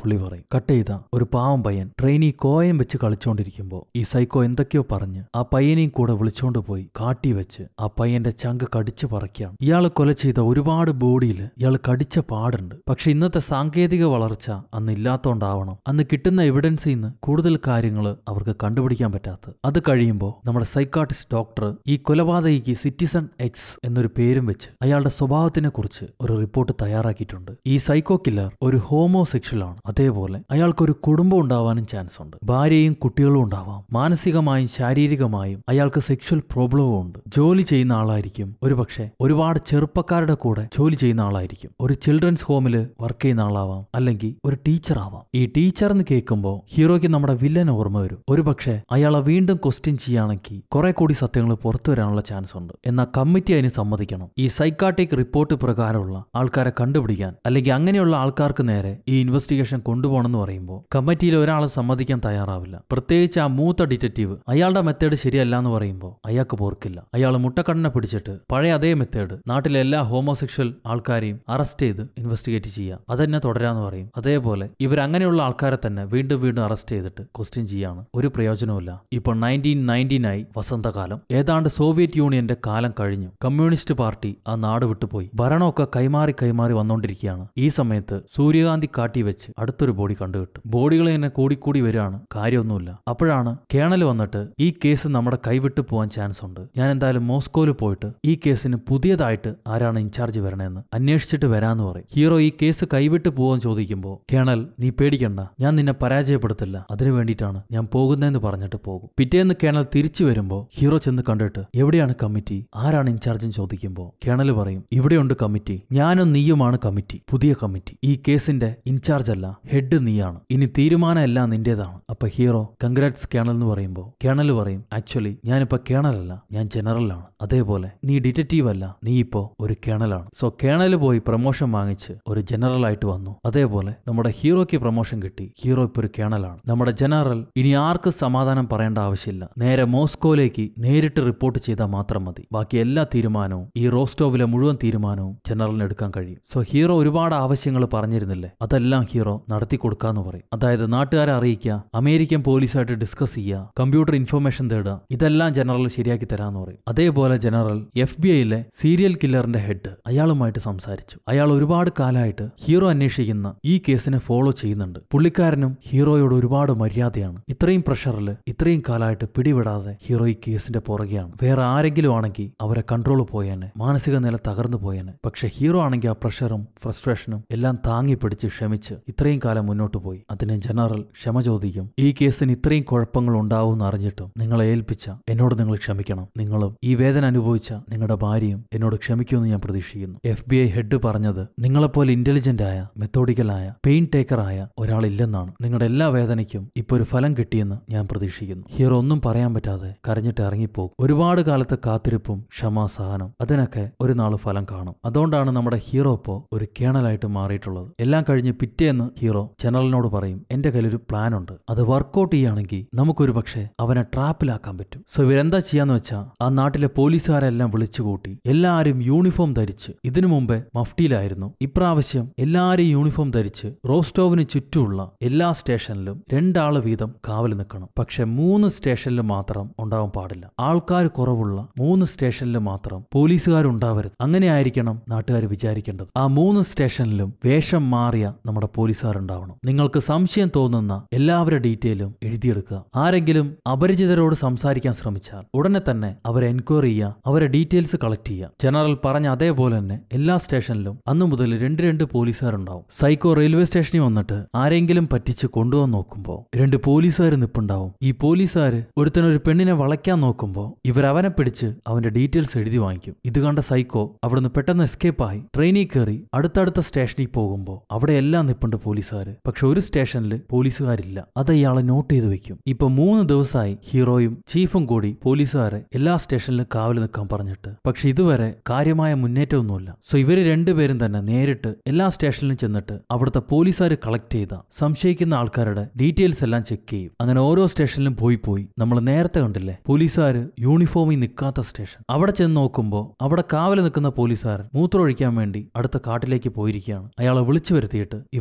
പുള്ളി പറയും കട്ട് ചെയ്ത ഒരു പാവം പയ്യൻ ട്രെയിനി കോയം വെച്ച് കളിച്ചോണ്ടിരിക്കുമ്പോൾ ഈ സൈക്കോ എന്തൊക്കെയോ പറഞ്ഞ് ആ പയ്യനെയും കൂടെ വിളിച്ചോണ്ട് പോയി കാട്ടി വെച്ച് ആ പയ്യന്റെ ചങ്ക് കടിച്ചു പറിക്കുകയാണ് ഇയാൾ കൊല ചെയ്ത ഒരുപാട് ബോഡിയിൽ ഇയാൾ കടിച്ച പാടുണ്ട് പക്ഷെ ഇന്നത്തെ സാങ്കേതിക വളർച്ച അന്ന് ഇല്ലാത്തോണ്ടാവണം അന്ന് കിട്ടുന്ന എവിഡൻസിൽ നിന്ന് കൂടുതൽ കാര്യങ്ങൾ അവർക്ക് കണ്ടുപിടിക്കാൻ പറ്റാത്ത അത് കഴിയുമ്പോൾ നമ്മുടെ സൈക്കാട്ടിസ്റ്റ് ഡോക്ടർ ഈ കൊലപാതകിക്ക് സിറ്റിസൺ എക്സ് എന്നൊരു പേരും വെച്ച് അയാളുടെ സ്വഭാവത്തിനെ കുറിച്ച് ഒരു റിപ്പോർട്ട് തയ്യാറാക്കിയിട്ടുണ്ട് ഈ സൈക്കോ കില്ലർ ഒരു ഹോമോസെക്ഷൽ ആണ് അതേപോലെ അയാൾക്കൊരു കുടുംബം ഉണ്ടാവാനും ചാൻസ് ഉണ്ട് ഭാര്യയും കുട്ടികളും ഉണ്ടാവാം മാനസികമായും ശാരീരികമായും അയാൾക്ക് സെക്ഷൽ പ്രോബ്ലവും ഉണ്ട് ജോലി ചെയ്യുന്ന ആളായിരിക്കും ഒരുപക്ഷെ ഒരുപാട് ചെറുപ്പക്കാരുടെ കൂടെ ജോലി ചെയ്യുന്ന ആളായിരിക്കും ഒരു ചിൽഡ്രൻസ് ഹോമിൽ വർക്ക് ചെയ്യുന്ന ആളാവാം അല്ലെങ്കിൽ ഒരു ടീച്ചർ ആവാം ഈ ടീച്ചർ എന്ന് കേൾക്കുമ്പോൾ ഹീറോയ്ക്ക് നമ്മുടെ വില്ലൻ ഓർമ്മ വരും ഒരുപക്ഷെ അയാളെ വീണ്ടും ക്വസ്റ്റ്യൻ ചെയ്യുകയാണെങ്കിൽ കുറെ കൂടി സത്യങ്ങൾ പുറത്തു വരാനുള്ള ചാൻസ് ഉണ്ട് എന്നാൽ കമ്മിറ്റി അതിന് സമ്മതിക്കണം ഈ സൈക്കാട്ടിക് റിപ്പോർട്ട് പ്രകാരമുള്ള ആൾക്കാരെ കണ്ടുപിടിക്കാൻ അല്ലെങ്കിൽ അങ്ങനെയുള്ള ആൾക്കാർക്ക് നേരെ ഈ ഇൻവെസ്റ്റിഗേഷൻ കൊണ്ടുപോകണമെന്ന് പറയുമ്പോൾ കമ്മിറ്റിയിൽ ഒരാൾ സമ്മതിക്കാൻ തയ്യാറാവില്ല പ്രത്യേകിച്ച് ആ മൂത്ത ഡിറ്റക്റ്റീവ് അയാളുടെ മെത്തേഡ് ശരിയല്ല എന്ന് പറയുമ്പോൾ അയാൾക്ക് പോർക്കില്ല അയാൾ മുട്ടക്കണ്ണനെ പിടിച്ചിട്ട് പഴയ അതേ മെത്തേഡ് നാട്ടിലെ എല്ലാ ഹോമോസെക്ഷൽ ആൾക്കാരെയും അറസ്റ്റ് ചെയ്ത് ഇൻവെസ്റ്റിഗേറ്റ് ചെയ്യുക അതന്നെ തുടരാന്ന് പറയും അതേപോലെ ഇവർ അങ്ങനെയുള്ള ആൾക്കാരെ തന്നെ വീണ്ടും വീണ്ടും അറസ്റ്റ് ചെയ്തിട്ട് ക്വസ്റ്റ്യൻ ചെയ്യാണ് ഒരു പ്രയോജനവുമില്ല ഇപ്പോൾ നയൻറ്റീൻ നയൻറ്റീനായി വസന്തകാലം ഏതാണ്ട് സോവിയറ്റ് യൂണിയന്റെ കാലം കഴിഞ്ഞു കമ്മ്യൂണിസ്റ്റ് പാർട്ടി ആ നാട് വിട്ടുപോയി ഭരണമൊക്കെ കൈമാറി കൈമാറി വന്നുകൊണ്ടിരിക്കുകയാണ് ഈ സമയത്ത് സൂര്യകാന്തി കാട്ടി വെച്ച് അടുത്തൊരു ബോഡി കണ്ടുകിട്ടും ബോഡികൾ ഇങ്ങനെ കൂടിക്കൂടി വരികയാണ് കാര്യമൊന്നുമില്ല അപ്പോഴാണ് കേണൽ വന്നിട്ട് ഈ കേസ് നമ്മുടെ കൈവിട്ട് പോകാൻ ചാൻസ് ഉണ്ട് ഞാൻ എന്തായാലും മോസ്കോയിൽ പോയിട്ട് ഈ കേസിന് പുതിയതായിട്ട് ആരാണ് ഇൻചാർജ് വരണേന്ന് അന്വേഷിച്ചിട്ട് വരാന്ന് പറയും ഹീറോ ഈ കേസ് കൈവിട്ട് പോകാൻ ചോദിക്കുമ്പോൾ കേണൽ നീ പേടിക്കണ്ട ഞാൻ നിന്നെ പരാജയപ്പെടുത്തില്ല അതിനു വേണ്ടിയിട്ടാണ് ഞാൻ പോകുന്നതെന്ന് പറഞ്ഞിട്ട് പോകും പിറ്റേന്ന് കേണൽ തിരിച്ചു വരുമ്പോൾ ഹീറോ ചെന്ന് കണ്ടിട്ട് എവിടെയാണ് കമ്മിറ്റി ആരാണ് ഇൻചാർജ് ചോദിക്കുമ്പോൾ കേണൽ പറയും ഇവിടെയുണ്ട് കമ്മിറ്റി ഞാനും നീയുമാണ് കമ്മിറ്റി പുതിയ കമ്മിറ്റി ഈ കേസിന്റെ ഇൻചാർജ് അല്ല ഹെഡ് നീയാണ് ഇനി തീരുമാനം എല്ലാം നിന്റേതാണ് അപ്പൊ ഹീറോ കൺഗ്രാറ്റ്സ് കേണൽ എന്ന് പറയുമ്പോൾ കേണൽ പറയും ആക്ച്വലി ഞാനിപ്പോ കേണലല്ല ഞാൻ ജനറലാണ് അതേപോലെ നീ ഡിറ്റക്റ്റീവ് അല്ല നീ ഇപ്പോ ഒരു കേണലാണ് സോ കേണൽ പോയി പ്രൊമോഷൻ വാങ്ങിച്ച് ഒരു ജനറൽ ആയിട്ട് വന്നു അതേപോലെ നമ്മുടെ ഹീറോയ്ക്ക് പ്രൊമോഷൻ കിട്ടി ഹീറോ ഇപ്പൊ ഒരു കേണലാണ് നമ്മുടെ ജനറൽ ഇനി ആർക്കും സമാധാനം പറയേണ്ട ആവശ്യമില്ല നേരെ മോസ്കോയിലേക്ക് നേരിട്ട് റിപ്പോർട്ട് ചെയ്താൽ മാത്രം മതി ബാക്കി എല്ലാ തീരുമാനവും ഈ റോസ്റ്റോവിലെ മുഴുവൻ തീരുമാനവും ജനറലിന് എടുക്കാൻ കഴിയും സോ ഹീറോ ഒരുപാട് ആവശ്യങ്ങൾ പറഞ്ഞിരുന്നില്ലേ അതെല്ലാം ഹീറോ നടത്തി കൊടുക്കാന്ന് പറയും അതായത് നാട്ടുകാരെ അറിയിക്കുക അമേരിക്കൻ പോലീസായിട്ട് ഡിസ്കസ് ചെയ്യുക കമ്പ്യൂട്ടർ ഇൻഫർമേഷൻ തേടുക ഇതെല്ലാം ജനറൽ ശരിയാക്കി തരാന്ന് പറയും അതേപോലെ ജനറൽ എഫ് ബി ഐയിലെ സീരിയൽ കില്ലറിന്റെ ഹെഡ് അയാളുമായിട്ട് സംസാരിച്ചു അയാൾ ഒരുപാട് കാലമായിട്ട് ഹീറോ അന്വേഷിക്കുന്ന ഈ കേസിനെ ഫോളോ ചെയ്യുന്നുണ്ട് പുള്ളിക്കാരനും ഹീറോയോട് ഒരുപാട് മര്യാദയാണ് ഇത്രയും പ്രഷറിൽ ഇത്രയും കാലമായിട്ട് പിടിവിടാതെ ഹീറോ ഈ കേസിന്റെ പുറകെയാണ് വേറെ ആരെങ്കിലും ആണെങ്കിൽ അവരെ കൺട്രോൾ പോയേനെ മാനസിക നില തകർന്നു പോയേനെ പക്ഷെ ഹീറോ ആണെങ്കിൽ ആ പ്രഷറും ഫ്രസ്ട്രേഷനും എല്ലാം താങ്ങി പിടിച്ച് ക്ഷമിച്ച് ഇത്രയും കാലം മുന്നോട്ട് പോയി അതിന് ജനറൽ ക്ഷമ ചോദിക്കും ഈ കേസിന് ഇത്രയും കുഴപ്പങ്ങൾ ഉണ്ടാവും എന്ന് അറിഞ്ഞിട്ടും നിങ്ങളെ ഏൽപ്പിച്ച എന്നോട് നിങ്ങൾ ക്ഷമിക്കണം നിങ്ങളും ഈ വേദന അനുഭവിച്ച നിങ്ങളുടെ ഭാര്യയും എന്നോട് ക്ഷമിക്കുമെന്ന് ഞാൻ പ്രതീക്ഷിക്കുന്നു എഫ് ബി ഐ ഹെഡ് പറഞ്ഞത് നിങ്ങളെപ്പോലെ ഇന്റലിജന്റ് ആയ മെത്തോഡിക്കലായ പെയിൻ ടേക്കറായ ഒരാളില്ലെന്നാണ് നിങ്ങളുടെ എല്ലാ വേദനയ്ക്കും ഇപ്പൊ ഒരു ഫലം കിട്ടിയെന്ന് ഞാൻ പ്രതീക്ഷിക്കുന്നു ഹീറോ ഒന്നും പറയാൻ പറ്റാതെ കരഞ്ഞിട്ട് ഇറങ്ങിപ്പോകും ഒരുപാട് കാലത്തെ കാത്തിരിപ്പും ക്ഷമ സഹനം അതിനൊക്കെ ഒരു നാൾ ഫലം കാണും അതുകൊണ്ടാണ് നമ്മുടെ ഹീറോ ഇപ്പോ ഒരു കേണലായിട്ട് മാറിയിട്ടുള്ളത് എല്ലാം കഴിഞ്ഞ് പിറ്റേന്ന് ഹീറോ ജനറലിനോട് പറയും എന്റെ കയ്യിലൊരു പ്ലാൻ ഉണ്ട് അത് വർക്കൗട്ട് ചെയ്യുകയാണെങ്കിൽ നമുക്കൊരു പക്ഷേ അവനെ ട്രാപ്പിലാക്കാൻ പറ്റും സോ ഇവരെന്താ ചെയ്യാന്ന് വെച്ചാൽ ആ നാട്ടിലെ പോലീസുകാരെല്ലാം വിളിച്ചുകൂട്ടി എല്ലാവരും യൂണിഫോം ധരിച്ച് ഇതിനു മുമ്പേ മഫ്റ്റിയിലായിരുന്നു ഇപ്രാവശ്യം എല്ലാവരും യൂണിഫോം ധരിച്ച് റോസ്റ്റോവിന് ചുറ്റുമുള്ള എല്ലാ സ്റ്റേഷനിലും രണ്ടാള് വീതം കാവൽ നിൽക്കണം പക്ഷെ മൂന്ന് സ്റ്റേഷനിൽ മാത്രം ഉണ്ടാവാൻ പാടില്ല ആൾക്കാർ കുറവുള്ള മൂന്ന് സ്റ്റേഷനിൽ മാത്രം പോലീസുകാരുണ്ടാവരുത് അങ്ങനെ ആയിരിക്കണം നാട്ടുകാർ വിചാരിക്കേണ്ടത് ആ മൂന്ന് സ്റ്റേഷനിലും വേഷം മാറിയ നമ്മുടെ പോലീസുകാരുണ്ടാവണം നിങ്ങൾക്ക് സംശയം തോന്നുന്ന എല്ലാവരുടെ ഡീറ്റെയിലും എഴുതിയെടുക്കുക ആരെങ്കിലും അപരിചിതരോട് സംസാരിക്കാൻ ശ്രമിച്ചാൽ ഉടനെ തന്നെ അവരെ എൻക്വയറി ചെയ്യുക അവരെ ഡീറ്റെയിൽസ് കളക്ട് ചെയ്യുക ജനറൽ പറഞ്ഞ അതേപോലെ തന്നെ എല്ലാ സ്റ്റേഷനിലും അന്നു മുതൽ രണ്ട് രണ്ട് പോലീസുകാരുണ്ടാവും സൈക്കോ റെയിൽവേ സ്റ്റേഷനിൽ വന്നിട്ട് ആരെങ്കിലും പറ്റിച്ച് കൊണ്ടുവന്ന് നോക്കുമ്പോൾ രണ്ട് പോലീസുകാർ നിപ്പുണ്ടാവും ഈ പോലീസുകാർ ഒരുത്തനൊരു പെണ്ണിനെ വളയ്ക്കാൻ നോക്കുമ്പോൾ ഇവർ അവനെ പിടിച്ച് അവന്റെ ഡീറ്റെയിൽസ് എഴുതി വാങ്ങിക്കും ഇത് കണ്ട സൈക്കോ അവിടുന്ന് പെട്ടെന്ന് എസ്കേപ്പ് ആയി ട്രെയിനിൽ കയറി അടുത്തടുത്ത സ്റ്റേഷനിൽ പോകുമ്പോൾ അവിടെ എല്ലാം നിപ്പുണ്ട് പോലീസുകാര് പക്ഷെ ഒരു സ്റ്റേഷനിൽ പോലീസുകാരില്ല അത് ഇയാളെ നോട്ട് ചെയ്ത് വെക്കും ഇപ്പൊ മൂന്ന് ദിവസമായി ഹീറോയും ചീഫും കൂടി പോലീസുകാരെ എല്ലാ സ്റ്റേഷനിലും കാവൽ നിൽക്കാൻ പറഞ്ഞിട്ട് പക്ഷെ ഇതുവരെ കാര്യമായ മുന്നേറ്റമൊന്നുമില്ല സോ ഇവര് രണ്ടുപേരും തന്നെ നേരിട്ട് എല്ലാ സ്റ്റേഷനിലും ചെന്നിട്ട് അവിടുത്തെ പോലീസുകാർ കളക്ട് ചെയ്ത സംശയിക്കുന്ന ആൾക്കാരുടെ ഡീറ്റെയിൽസ് എല്ലാം ചെക്ക് ചെയ്യും അങ്ങനെ ഓരോ സ്റ്റേഷനിലും പോയി പോയി നമ്മൾ നേരത്തെ കണ്ടില്ലേ പോലീസുകാർ യൂണിഫോമിൽ നിൽക്കാത്ത സ്റ്റേഷൻ അവിടെ ചെന്ന് നോക്കുമ്പോൾ അവിടെ കാവൽ നിൽക്കുന്ന പോലീസുകാരൻ മൂത്രമൊഴിക്കാൻ വേണ്ടി അടുത്ത കാട്ടിലേക്ക് പോയിരിക്കുകയാണ് അയാളെ വിളിച്ചു വരുത്തിയിട്ട് ഇവരെ റിപ്പോർട്ട്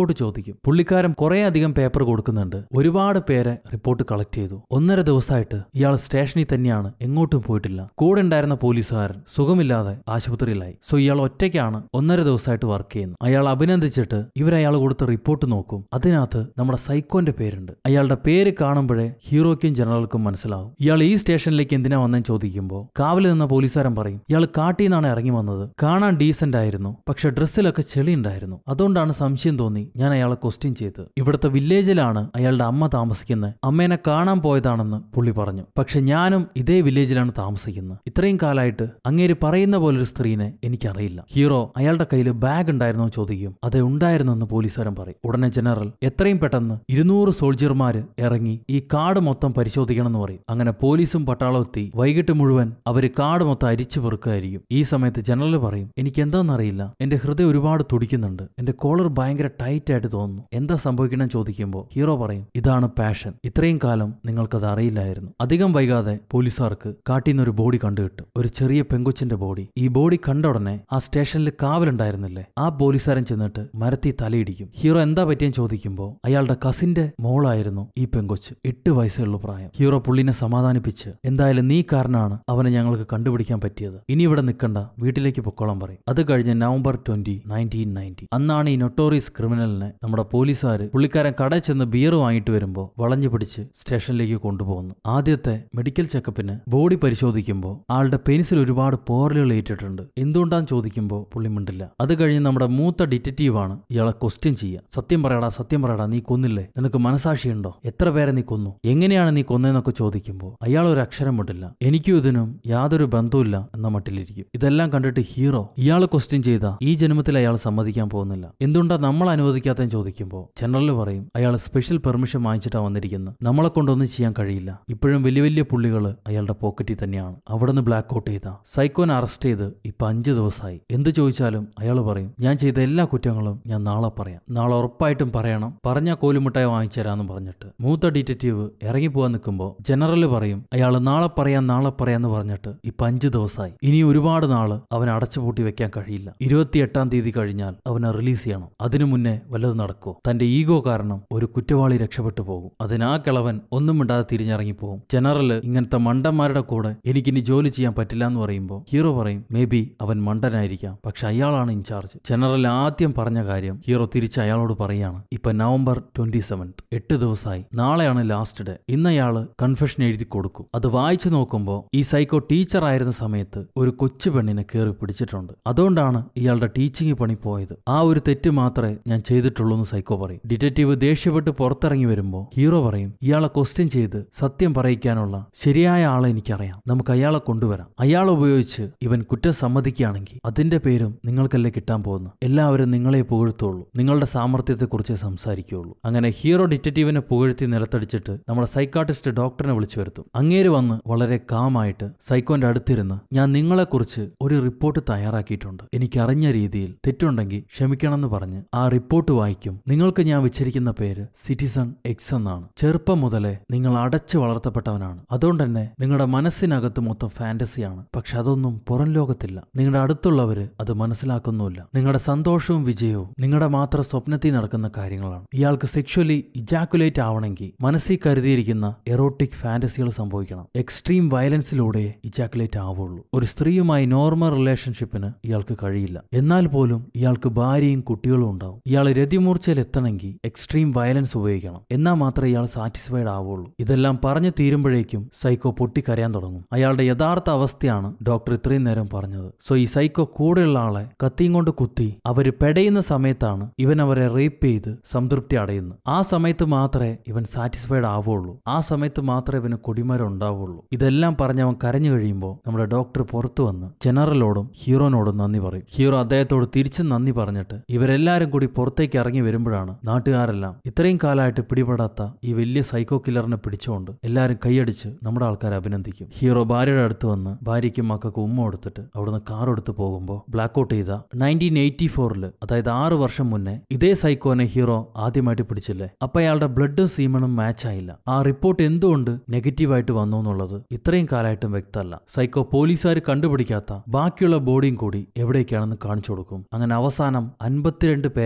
റിപ്പോർട്ട് ചോദിക്കും പുള്ളിക്കാരൻ കുറെ അധികം പേപ്പർ കൊടുക്കുന്നുണ്ട് ഒരുപാട് പേരെ റിപ്പോർട്ട് കളക്ട് ചെയ്തു ഒന്നര ദിവസമായിട്ട് ഇയാൾ സ്റ്റേഷനിൽ തന്നെയാണ് എങ്ങോട്ടും പോയിട്ടില്ല കൂടെ ഉണ്ടായിരുന്ന പോലീസുകാരൻ സുഖമില്ലാതെ ആശുപത്രിയിലായി സോ ഇയാൾ ഒറ്റയ്ക്കാണ് ഒന്നര ദിവസമായിട്ട് വർക്ക് ചെയ്യുന്നത് അയാൾ അഭിനന്ദിച്ചിട്ട് ഇവരയാൾ കൊടുത്ത റിപ്പോർട്ട് നോക്കും അതിനകത്ത് നമ്മുടെ സൈക്കോന്റെ പേരുണ്ട് അയാളുടെ പേര് കാണുമ്പോഴേ ഹീറോയ്ക്കും ജനറൽക്കും മനസ്സിലാവും ഇയാൾ ഈ സ്റ്റേഷനിലേക്ക് എന്തിനാ വന്നെന്ന് ചോദിക്കുമ്പോൾ കാവലിൽ നിന്ന പോലീസുകാരൻ പറയും ഇയാൾ കാട്ടിൽ നിന്നാണ് ഇറങ്ങി വന്നത് കാണാൻ ഡീസന്റ് ആയിരുന്നു പക്ഷെ ഡ്രസ്സിലൊക്കെ ചെളി ഉണ്ടായിരുന്നു അതുകൊണ്ടാണ് സംശയം തോന്നി ഞാൻ അയാളെ ക്വസ്റ്റ്യൻ ചെയ്ത് ഇവിടുത്തെ വില്ലേജിലാണ് അയാളുടെ അമ്മ താമസിക്കുന്നത് അമ്മേനെ കാണാൻ പോയതാണെന്ന് പുള്ളി പറഞ്ഞു പക്ഷെ ഞാനും ഇതേ വില്ലേജിലാണ് താമസിക്കുന്നത് ഇത്രയും കാലമായിട്ട് അങ്ങേര് പറയുന്ന പോലൊരു സ്ത്രീനെ എനിക്കറിയില്ല ഹീറോ അയാളുടെ കയ്യിൽ ബാഗ് ഉണ്ടായിരുന്നോ ചോദിക്കും അതെ ഉണ്ടായിരുന്നെന്ന് പോലീസുകാരൻ പറയും ഉടനെ ജനറൽ എത്രയും പെട്ടെന്ന് ഇരുന്നൂറ് സോൾജിയർമാര് ഇറങ്ങി ഈ കാട് മൊത്തം പരിശോധിക്കണം എന്ന് പറയും അങ്ങനെ പോലീസും പട്ടാളവും എത്തി വൈകിട്ട് മുഴുവൻ അവര് കാട് മൊത്തം അരിച്ചു പെറുക്കായിരിക്കും ഈ സമയത്ത് ജനറൽ പറയും എനിക്ക് എന്താണെന്നറിയില്ല എന്റെ ഹൃദയം ഒരുപാട് തുടിക്കുന്നുണ്ട് എന്റെ കോളർ ഭയങ്കര ടൈറ്റ് ആയിട്ട് തോന്നുന്നു എന്താ സംഭവിക്കണം ചോദിക്കുമ്പോൾ ഹീറോ പറയും ഇതാണ് പാഷൻ ഇത്രയും കാലം നിങ്ങൾക്കത് അറിയില്ലായിരുന്നു അധികം വൈകാതെ പോലീസുകാർക്ക് കാട്ടിൽ നിന്ന് ഒരു ബോഡി കണ്ടുകിട്ടും ഒരു ചെറിയ പെങ്കൊച്ചിന്റെ ബോഡി ഈ ബോഡി കണ്ട ഉടനെ ആ സ്റ്റേഷനിൽ കാവലുണ്ടായിരുന്നില്ലേ ആ പോലീസുകാരൻ ചെന്നിട്ട് മരത്തി തലയിടിക്കും ഹീറോ എന്താ പറ്റിയെന്ന് ചോദിക്കുമ്പോൾ അയാളുടെ കസിന്റെ മോളായിരുന്നു ഈ പെങ്കൊച്ച് എട്ട് വയസ്സുള്ള പ്രായം ഹീറോ പുള്ളിനെ സമാധാനിപ്പിച്ച് എന്തായാലും നീ കാരണമാണ് അവനെ ഞങ്ങൾക്ക് കണ്ടുപിടിക്കാൻ പറ്റിയത് ഇനി ഇവിടെ നിൽക്കണ്ട വീട്ടിലേക്ക് പൊക്കോളാൻ പറയും അത് കഴിഞ്ഞ് നവംബർ ട്വന്റി നയൻറ്റീൻ നയൻറ്റി അന്നാണ് ഈ നൊട്ടോറിയസ് ക്രിമിനലിനെ നമ്മുടെ പോലീസുകാർ പുള്ളിക്കാരൻ കടയിൽ ചെന്ന് ബിയർ വാങ്ങിയിട്ട് വരുമ്പോൾ വളഞ്ഞു പിടിച്ച് സ്റ്റേഷനിലേക്ക് കൊണ്ടുപോകുന്നു ആദ്യത്തെ മെഡിക്കൽ ചെക്കപ്പിന് ബോഡി പരിശോധിക്കുമ്പോൾ ആളുടെ പെനിസിൽ ഒരുപാട് പോറലുകൾ ഏറ്റിട്ടുണ്ട് എന്തുകൊണ്ടാന്ന് ചോദിക്കുമ്പോൾ പുള്ളി മിണ്ടില്ല അത് കഴിഞ്ഞ് നമ്മുടെ മൂത്ത ഡിറ്റക്റ്റീവാണ് ഇയാളെ ക്വസ്റ്റ്യൻ ചെയ്യുക സത്യം പറയടാ സത്യം പറയടാ നീ കൊന്നില്ലേ നിനക്ക് മനസാക്ഷിയുണ്ടോ എത്ര പേരെ നീ കൊന്നു എങ്ങനെയാണ് നീ കൊന്നതെന്നൊക്കെ ചോദിക്കുമ്പോൾ അയാൾ ഒരു അക്ഷരം വിട്ടില്ല എനിക്കും ഇതിനും യാതൊരു ബന്ധവുമില്ല എന്ന മട്ടിലിരിക്കും ഇതെല്ലാം കണ്ടിട്ട് ഹീറോ ഇയാൾ ക്വസ്റ്റ്യൻ ചെയ്ത ഈ ജന്മത്തിൽ അയാൾ സമ്മതിക്കാൻ പോകുന്നില്ല എന്തുകൊണ്ടാ നമ്മൾ അനുവദിക്കാത്തതെന്ന് ചോദിക്കുമ്പോൾ ജനറൽ പറയും അയാൾ സ്പെഷ്യൽ പെർമിഷൻ വാങ്ങിച്ചിട്ടാ വന്നിരിക്കുന്നത് നമ്മളെ കൊണ്ടൊന്നും ചെയ്യാൻ കഴിയില്ല ഇപ്പോഴും വലിയ വലിയ പുള്ളികൾ അയാളുടെ പോക്കറ്റിൽ തന്നെയാണ് അവിടെ നിന്ന് ബ്ലാക്ക് ഔട്ട് ചെയ്ത സൈക്കോനെ അറസ്റ്റ് ചെയ്ത് ഇപ്പൊ അഞ്ച് ദിവസമായി എന്ത് ചോദിച്ചാലും അയാൾ പറയും ഞാൻ ചെയ്ത എല്ലാ കുറ്റങ്ങളും ഞാൻ നാളെ പറയാം നാളെ ഉറപ്പായിട്ടും പറയണം പറഞ്ഞ കോലുമുട്ടായി വാങ്ങിച്ചു തരാമെന്ന് പറഞ്ഞിട്ട് മൂത്ത ഡിറ്റക്റ്റീവ് ഇറങ്ങി പോകാൻ നിൽക്കുമ്പോൾ ജനറൽ പറയും അയാൾ നാളെ പറയാം നാളെ പറയാന്ന് പറഞ്ഞിട്ട് ഇപ്പൊ അഞ്ച് ദിവസമായി ഇനി ഒരുപാട് നാള് അവനെ അടച്ചുപൂട്ടി വെക്കാൻ കഴിയില്ല ഇരുപത്തിയെട്ടാം തീയതി കഴിഞ്ഞാൽ അവനെ റിലീസ് ചെയ്യണം അതിനു മുന്നേ വല്ലതും നടക്കോ തന്റെ ഈഗോ കാരണം ഒരു കുറ്റവാളി രക്ഷപ്പെട്ടു പോകും അതിനാ കിളവൻ ഒന്നും മിണ്ടാതെ തിരിഞ്ഞിറങ്ങി പോകും ജനറൽ ഇങ്ങനത്തെ മണ്ടന്മാരുടെ കൂടെ എനിക്കിനി ജോലി ചെയ്യാൻ പറ്റില്ല എന്ന് പറയുമ്പോൾ ഹീറോ പറയും മേ ബി അവൻ മണ്ടനായിരിക്കാം പക്ഷെ അയാളാണ് ഇൻചാർജ് ജനറൽ ആദ്യം പറഞ്ഞ കാര്യം ഹീറോ തിരിച്ച് അയാളോട് പറയാണ് ഇപ്പൊ നവംബർ ട്വന്റി സെവൻത്ത് എട്ട് ദിവസമായി നാളെയാണ് ലാസ്റ്റ് ഡേ ഇന്ന് അയാള് കൺഫെഷൻ എഴുതി കൊടുക്കും അത് വായിച്ചു നോക്കുമ്പോൾ ഈ സൈക്കോ ടീച്ചർ ആയിരുന്ന സമയത്ത് ഒരു കൊച്ചു പെണ്ണിനെ കയറി പിടിച്ചിട്ടുണ്ട് അതുകൊണ്ടാണ് ഇയാളുടെ ടീച്ചിങ് പണി പോയത് ആ ഒരു തെറ്റ് മാത്രമേ ഞാൻ ചെയ്തിട്ടുള്ളൂ എന്ന് സൈക്കോ പറയും ഡിറ്റക്റ്റീവ് ദേഷ്യപ്പെട്ട് പുറത്തിറങ്ങി വരുമ്പോൾ ഹീറോ പറയും ഇയാളെ ക്വസ്റ്റ്യൻ ചെയ്ത് സത്യം പറയിക്കാനുള്ള ശരിയായ ആളെ എനിക്കറിയാം നമുക്ക് അയാളെ കൊണ്ടുവരാം അയാളെ ഉപയോഗിച്ച് ഇവൻ കുറ്റം സമ്മതിക്കുകയാണെങ്കിൽ അതിന്റെ പേരും നിങ്ങൾക്കല്ലേ കിട്ടാൻ പോകുന്നു എല്ലാവരും നിങ്ങളെ പുകഴ്ത്തുള്ളൂ നിങ്ങളുടെ സാമർത്ഥ്യത്തെക്കുറിച്ച് സംസാരിക്കുകയുള്ളൂ അങ്ങനെ ഹീറോ ഡിറ്റക്റ്റീവിനെ പുകഴ്ത്തി നിലത്തടിച്ചിട്ട് നമ്മുടെ സൈക്കാട്ടിസ്റ്റ് ഡോക്ടറിനെ വിളിച്ചു വരുത്തും അങ്ങേര് വന്ന് വളരെ കാമായിട്ട് സൈക്കോന്റെ അടുത്തിരുന്ന് ഞാൻ നിങ്ങളെക്കുറിച്ച് ഒരു റിപ്പോർട്ട് തയ്യാറാക്കിയിട്ടുണ്ട് എനിക്ക് അറിഞ്ഞ രീതിയിൽ തെറ്റുണ്ടെങ്കിൽ ക്ഷമിക്കണമെന്ന് പറഞ്ഞ് ആ റിപ്പോർട്ട് വായിക്കും നിങ്ങൾക്ക് ഞാൻ വെച്ചിരിക്കുന്ന പേര് സിറ്റിസൺ എക്സ് എന്നാണ് ചെറുപ്പം മുതലേ നിങ്ങൾ അടച്ചു വളർത്തപ്പെട്ടവനാണ് അതുകൊണ്ട് തന്നെ നിങ്ങളുടെ മനസ്സിനകത്ത് മൊത്തം ഫാന്റസിയാണ് പക്ഷെ അതൊന്നും പുറം ലോകത്തില്ല നിങ്ങളുടെ അടുത്തുള്ളവര് അത് മനസ്സിലാക്കുന്നുമില്ല നിങ്ങളുടെ സന്തോഷവും വിജയവും നിങ്ങളുടെ മാത്രം സ്വപ്നത്തിൽ നടക്കുന്ന കാര്യങ്ങളാണ് ഇയാൾക്ക് സെക്ഷുവലി ഇജാക്കുലേറ്റ് ആവണമെങ്കിൽ മനസ്സിൽ കരുതിയിരിക്കുന്ന എറോട്ടിക് ഫാന്റസികൾ സംഭവിക്കണം എക്സ്ട്രീം വയലൻസിലൂടെ ഇജാക്കുലേറ്റ് ആവുള്ളൂ ഒരു സ്ത്രീയുമായി നോർമൽ റിലേഷൻഷിപ്പിന് ഇയാൾക്ക് കഴിയില്ല എന്നാൽ പോലും ഇയാൾക്ക് ഭാര്യയും കുട്ടികളും ഉണ്ടാവും ഇയാൾ രതിമൂർച്ചയിൽ എത്തണമെങ്കിൽ എക്സ്ട്രീം വയലൻസ് ഉപയോഗിക്കണം എന്നാൽ മാത്രമേ ഇയാൾ സാറ്റിസ്ഫൈഡ് ആവുള്ളൂ ഇതെല്ലാം പറഞ്ഞു തീരുമ്പോഴേക്കും സൈക്കോ പൊട്ടിക്കരയാൻ തുടങ്ങും അയാളുടെ യഥാർത്ഥ അവസ്ഥയാണ് ഡോക്ടർ ഇത്രയും നേരം പറഞ്ഞത് സോ ഈ സൈക്കോ കൂടെയുള്ള ആളെ കത്തിയും കൊണ്ട് കുത്തി അവര് പെടയുന്ന സമയത്താണ് ഇവൻ അവരെ റേപ്പ് ചെയ്ത് സംതൃപ്തി അടയുന്നത് ആ സമയത്ത് മാത്രമേ ഇവൻ സാറ്റിസ്ഫൈഡ് ആവുള്ളൂ ആ സമയത്ത് മാത്രമേ ഇവന് കൊടിമരം ഉണ്ടാവുള്ളൂ ഇതെല്ലാം പറഞ്ഞ് അവൻ കരഞ്ഞു കഴിയുമ്പോൾ നമ്മുടെ ഡോക്ടർ പുറത്തു വന്ന് ജനറലോടും ഹീറോനോടും നന്ദി പറയും ഹീറോ അദ്ദേഹത്തോട് തിരിച്ചും നന്ദി പറഞ്ഞിട്ട് ഇവരെല്ലാരും കൂടി പുറത്തേക്ക് ഇറങ്ങി വരുമ്പോഴാണ് നാട്ടുകാരെല്ലാം ഇത്രയും കാലമായിട്ട് പിടിപെടാത്ത ഈ വലിയ സൈക്കോ കില്ലറിനെ പിടിച്ചുകൊണ്ട് എല്ലാവരും കൈയടിച്ച് നമ്മുടെ ആൾക്കാരെ അഭിനന്ദിക്കും ഹീറോ ഭാര്യയുടെ അടുത്ത് വന്ന് ഭാര്യയ്ക്കും മക്കൾക്ക് ഉമ്മ കൊടുത്തിട്ട് അവിടുന്ന് കാർ എടുത്ത് പോകുമ്പോൾ ബ്ലാക്ക് ഔട്ട് ചെയ്ത നയൻറ്റീൻ എയ്റ്റി ഫോറിൽ അതായത് ആറ് വർഷം മുന്നേ ഇതേ സൈക്കോനെ ഹീറോ ആദ്യമായിട്ട് പിടിച്ചില്ലേ അപ്പൊ അയാളുടെ ബ്ലഡും സീമണും മാച്ച് ആയില്ല ആ റിപ്പോർട്ട് എന്തുകൊണ്ട് നെഗറ്റീവായിട്ട് വന്നു എന്നുള്ളത് ഇത്രയും കാലമായിട്ടും വ്യക്തമല്ല സൈക്കോ പോലീസുകാർ കണ്ടുപിടിക്കാത്ത ബാക്കിയുള്ള ബോഡിയും കൂടി എവിടേക്കാണെന്ന് കാണിച്ചു കൊടുക്കും അങ്ങനെ അവസാനം അൻപത്തിരണ്ട് പേരെയാണ്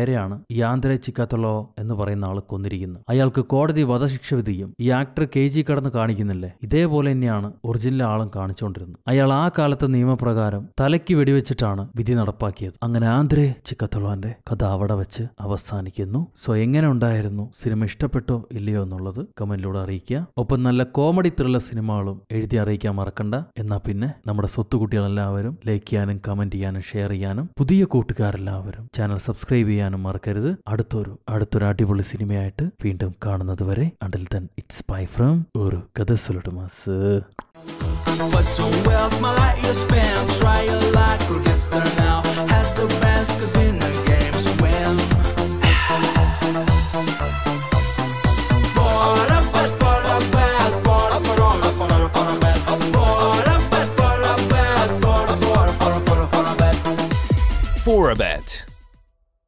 ഈ ആന്ധ്ര ചിക്കാത്തളോ എന്ന് പറയുന്ന ആൾ കൊന്നിരിക്കുന്നത് അയാൾക്ക് കോടതി വധശിക്ഷ വിധിയും ഈ ആക്ടർ കെ ജി കടന്ന് കാണിക്കുന്നില്ലേ ഇതേപോലെ തന്നെയാണ് ഒറിജിനൽ ആളും കാണിച്ചുകൊണ്ടിരുന്നത് അയാൾ ആ കാലത്തെ നിയമപ്രകാരം തലയ്ക്ക് വെടിവെച്ചിട്ടാണ് വിധി നടപ്പാക്കിയത് അങ്ങനെ ആന്ധ്രേ ചിക്കത്തളോന്റെ കഥ അവിടെ വെച്ച് അവസാനിക്കുന്നു സോ എങ്ങനെ ഉണ്ടായിരുന്നു സിനിമ ഇഷ്ടപ്പെട്ടോ ഇല്ലയോ എന്നുള്ളത് കമന്റിലൂടെ അറിയിക്കുക ഒപ്പം നല്ല കോമഡി ത്രില്ലർ സിനിമകളും എഴുതി അറിയിക്കാൻ മറക്കണ്ട എന്നാ പിന്നെ നമ്മുടെ സ്വത്തുകുട്ടികളെല്ലാവരും ലൈക്ക് ചെയ്യാനും കമന്റ് ചെയ്യാനും ഷെയർ ചെയ്യാനും പുതിയ കൂട്ടുകാരെല്ലാവരും ചാനൽ സബ്സ്ക്രൈബ് ചെയ്യാനും മറക്കരുത് അടുത്തൊരു അടുത്തൊരു അടിപൊളി സിനിമയായിട്ട് വീണ്ടും കാണുന്നത് വരെ until then it's bye from ഒരു കഥ സുലടുമാസ് But don't well, smile at your spam. Try your luck or get there now. Heads the best, cause in the game swim. For a bet, for a bet, for a for a for a for a bet. For a bet, for a bet, for a for a for a for a for a bet. For a bet.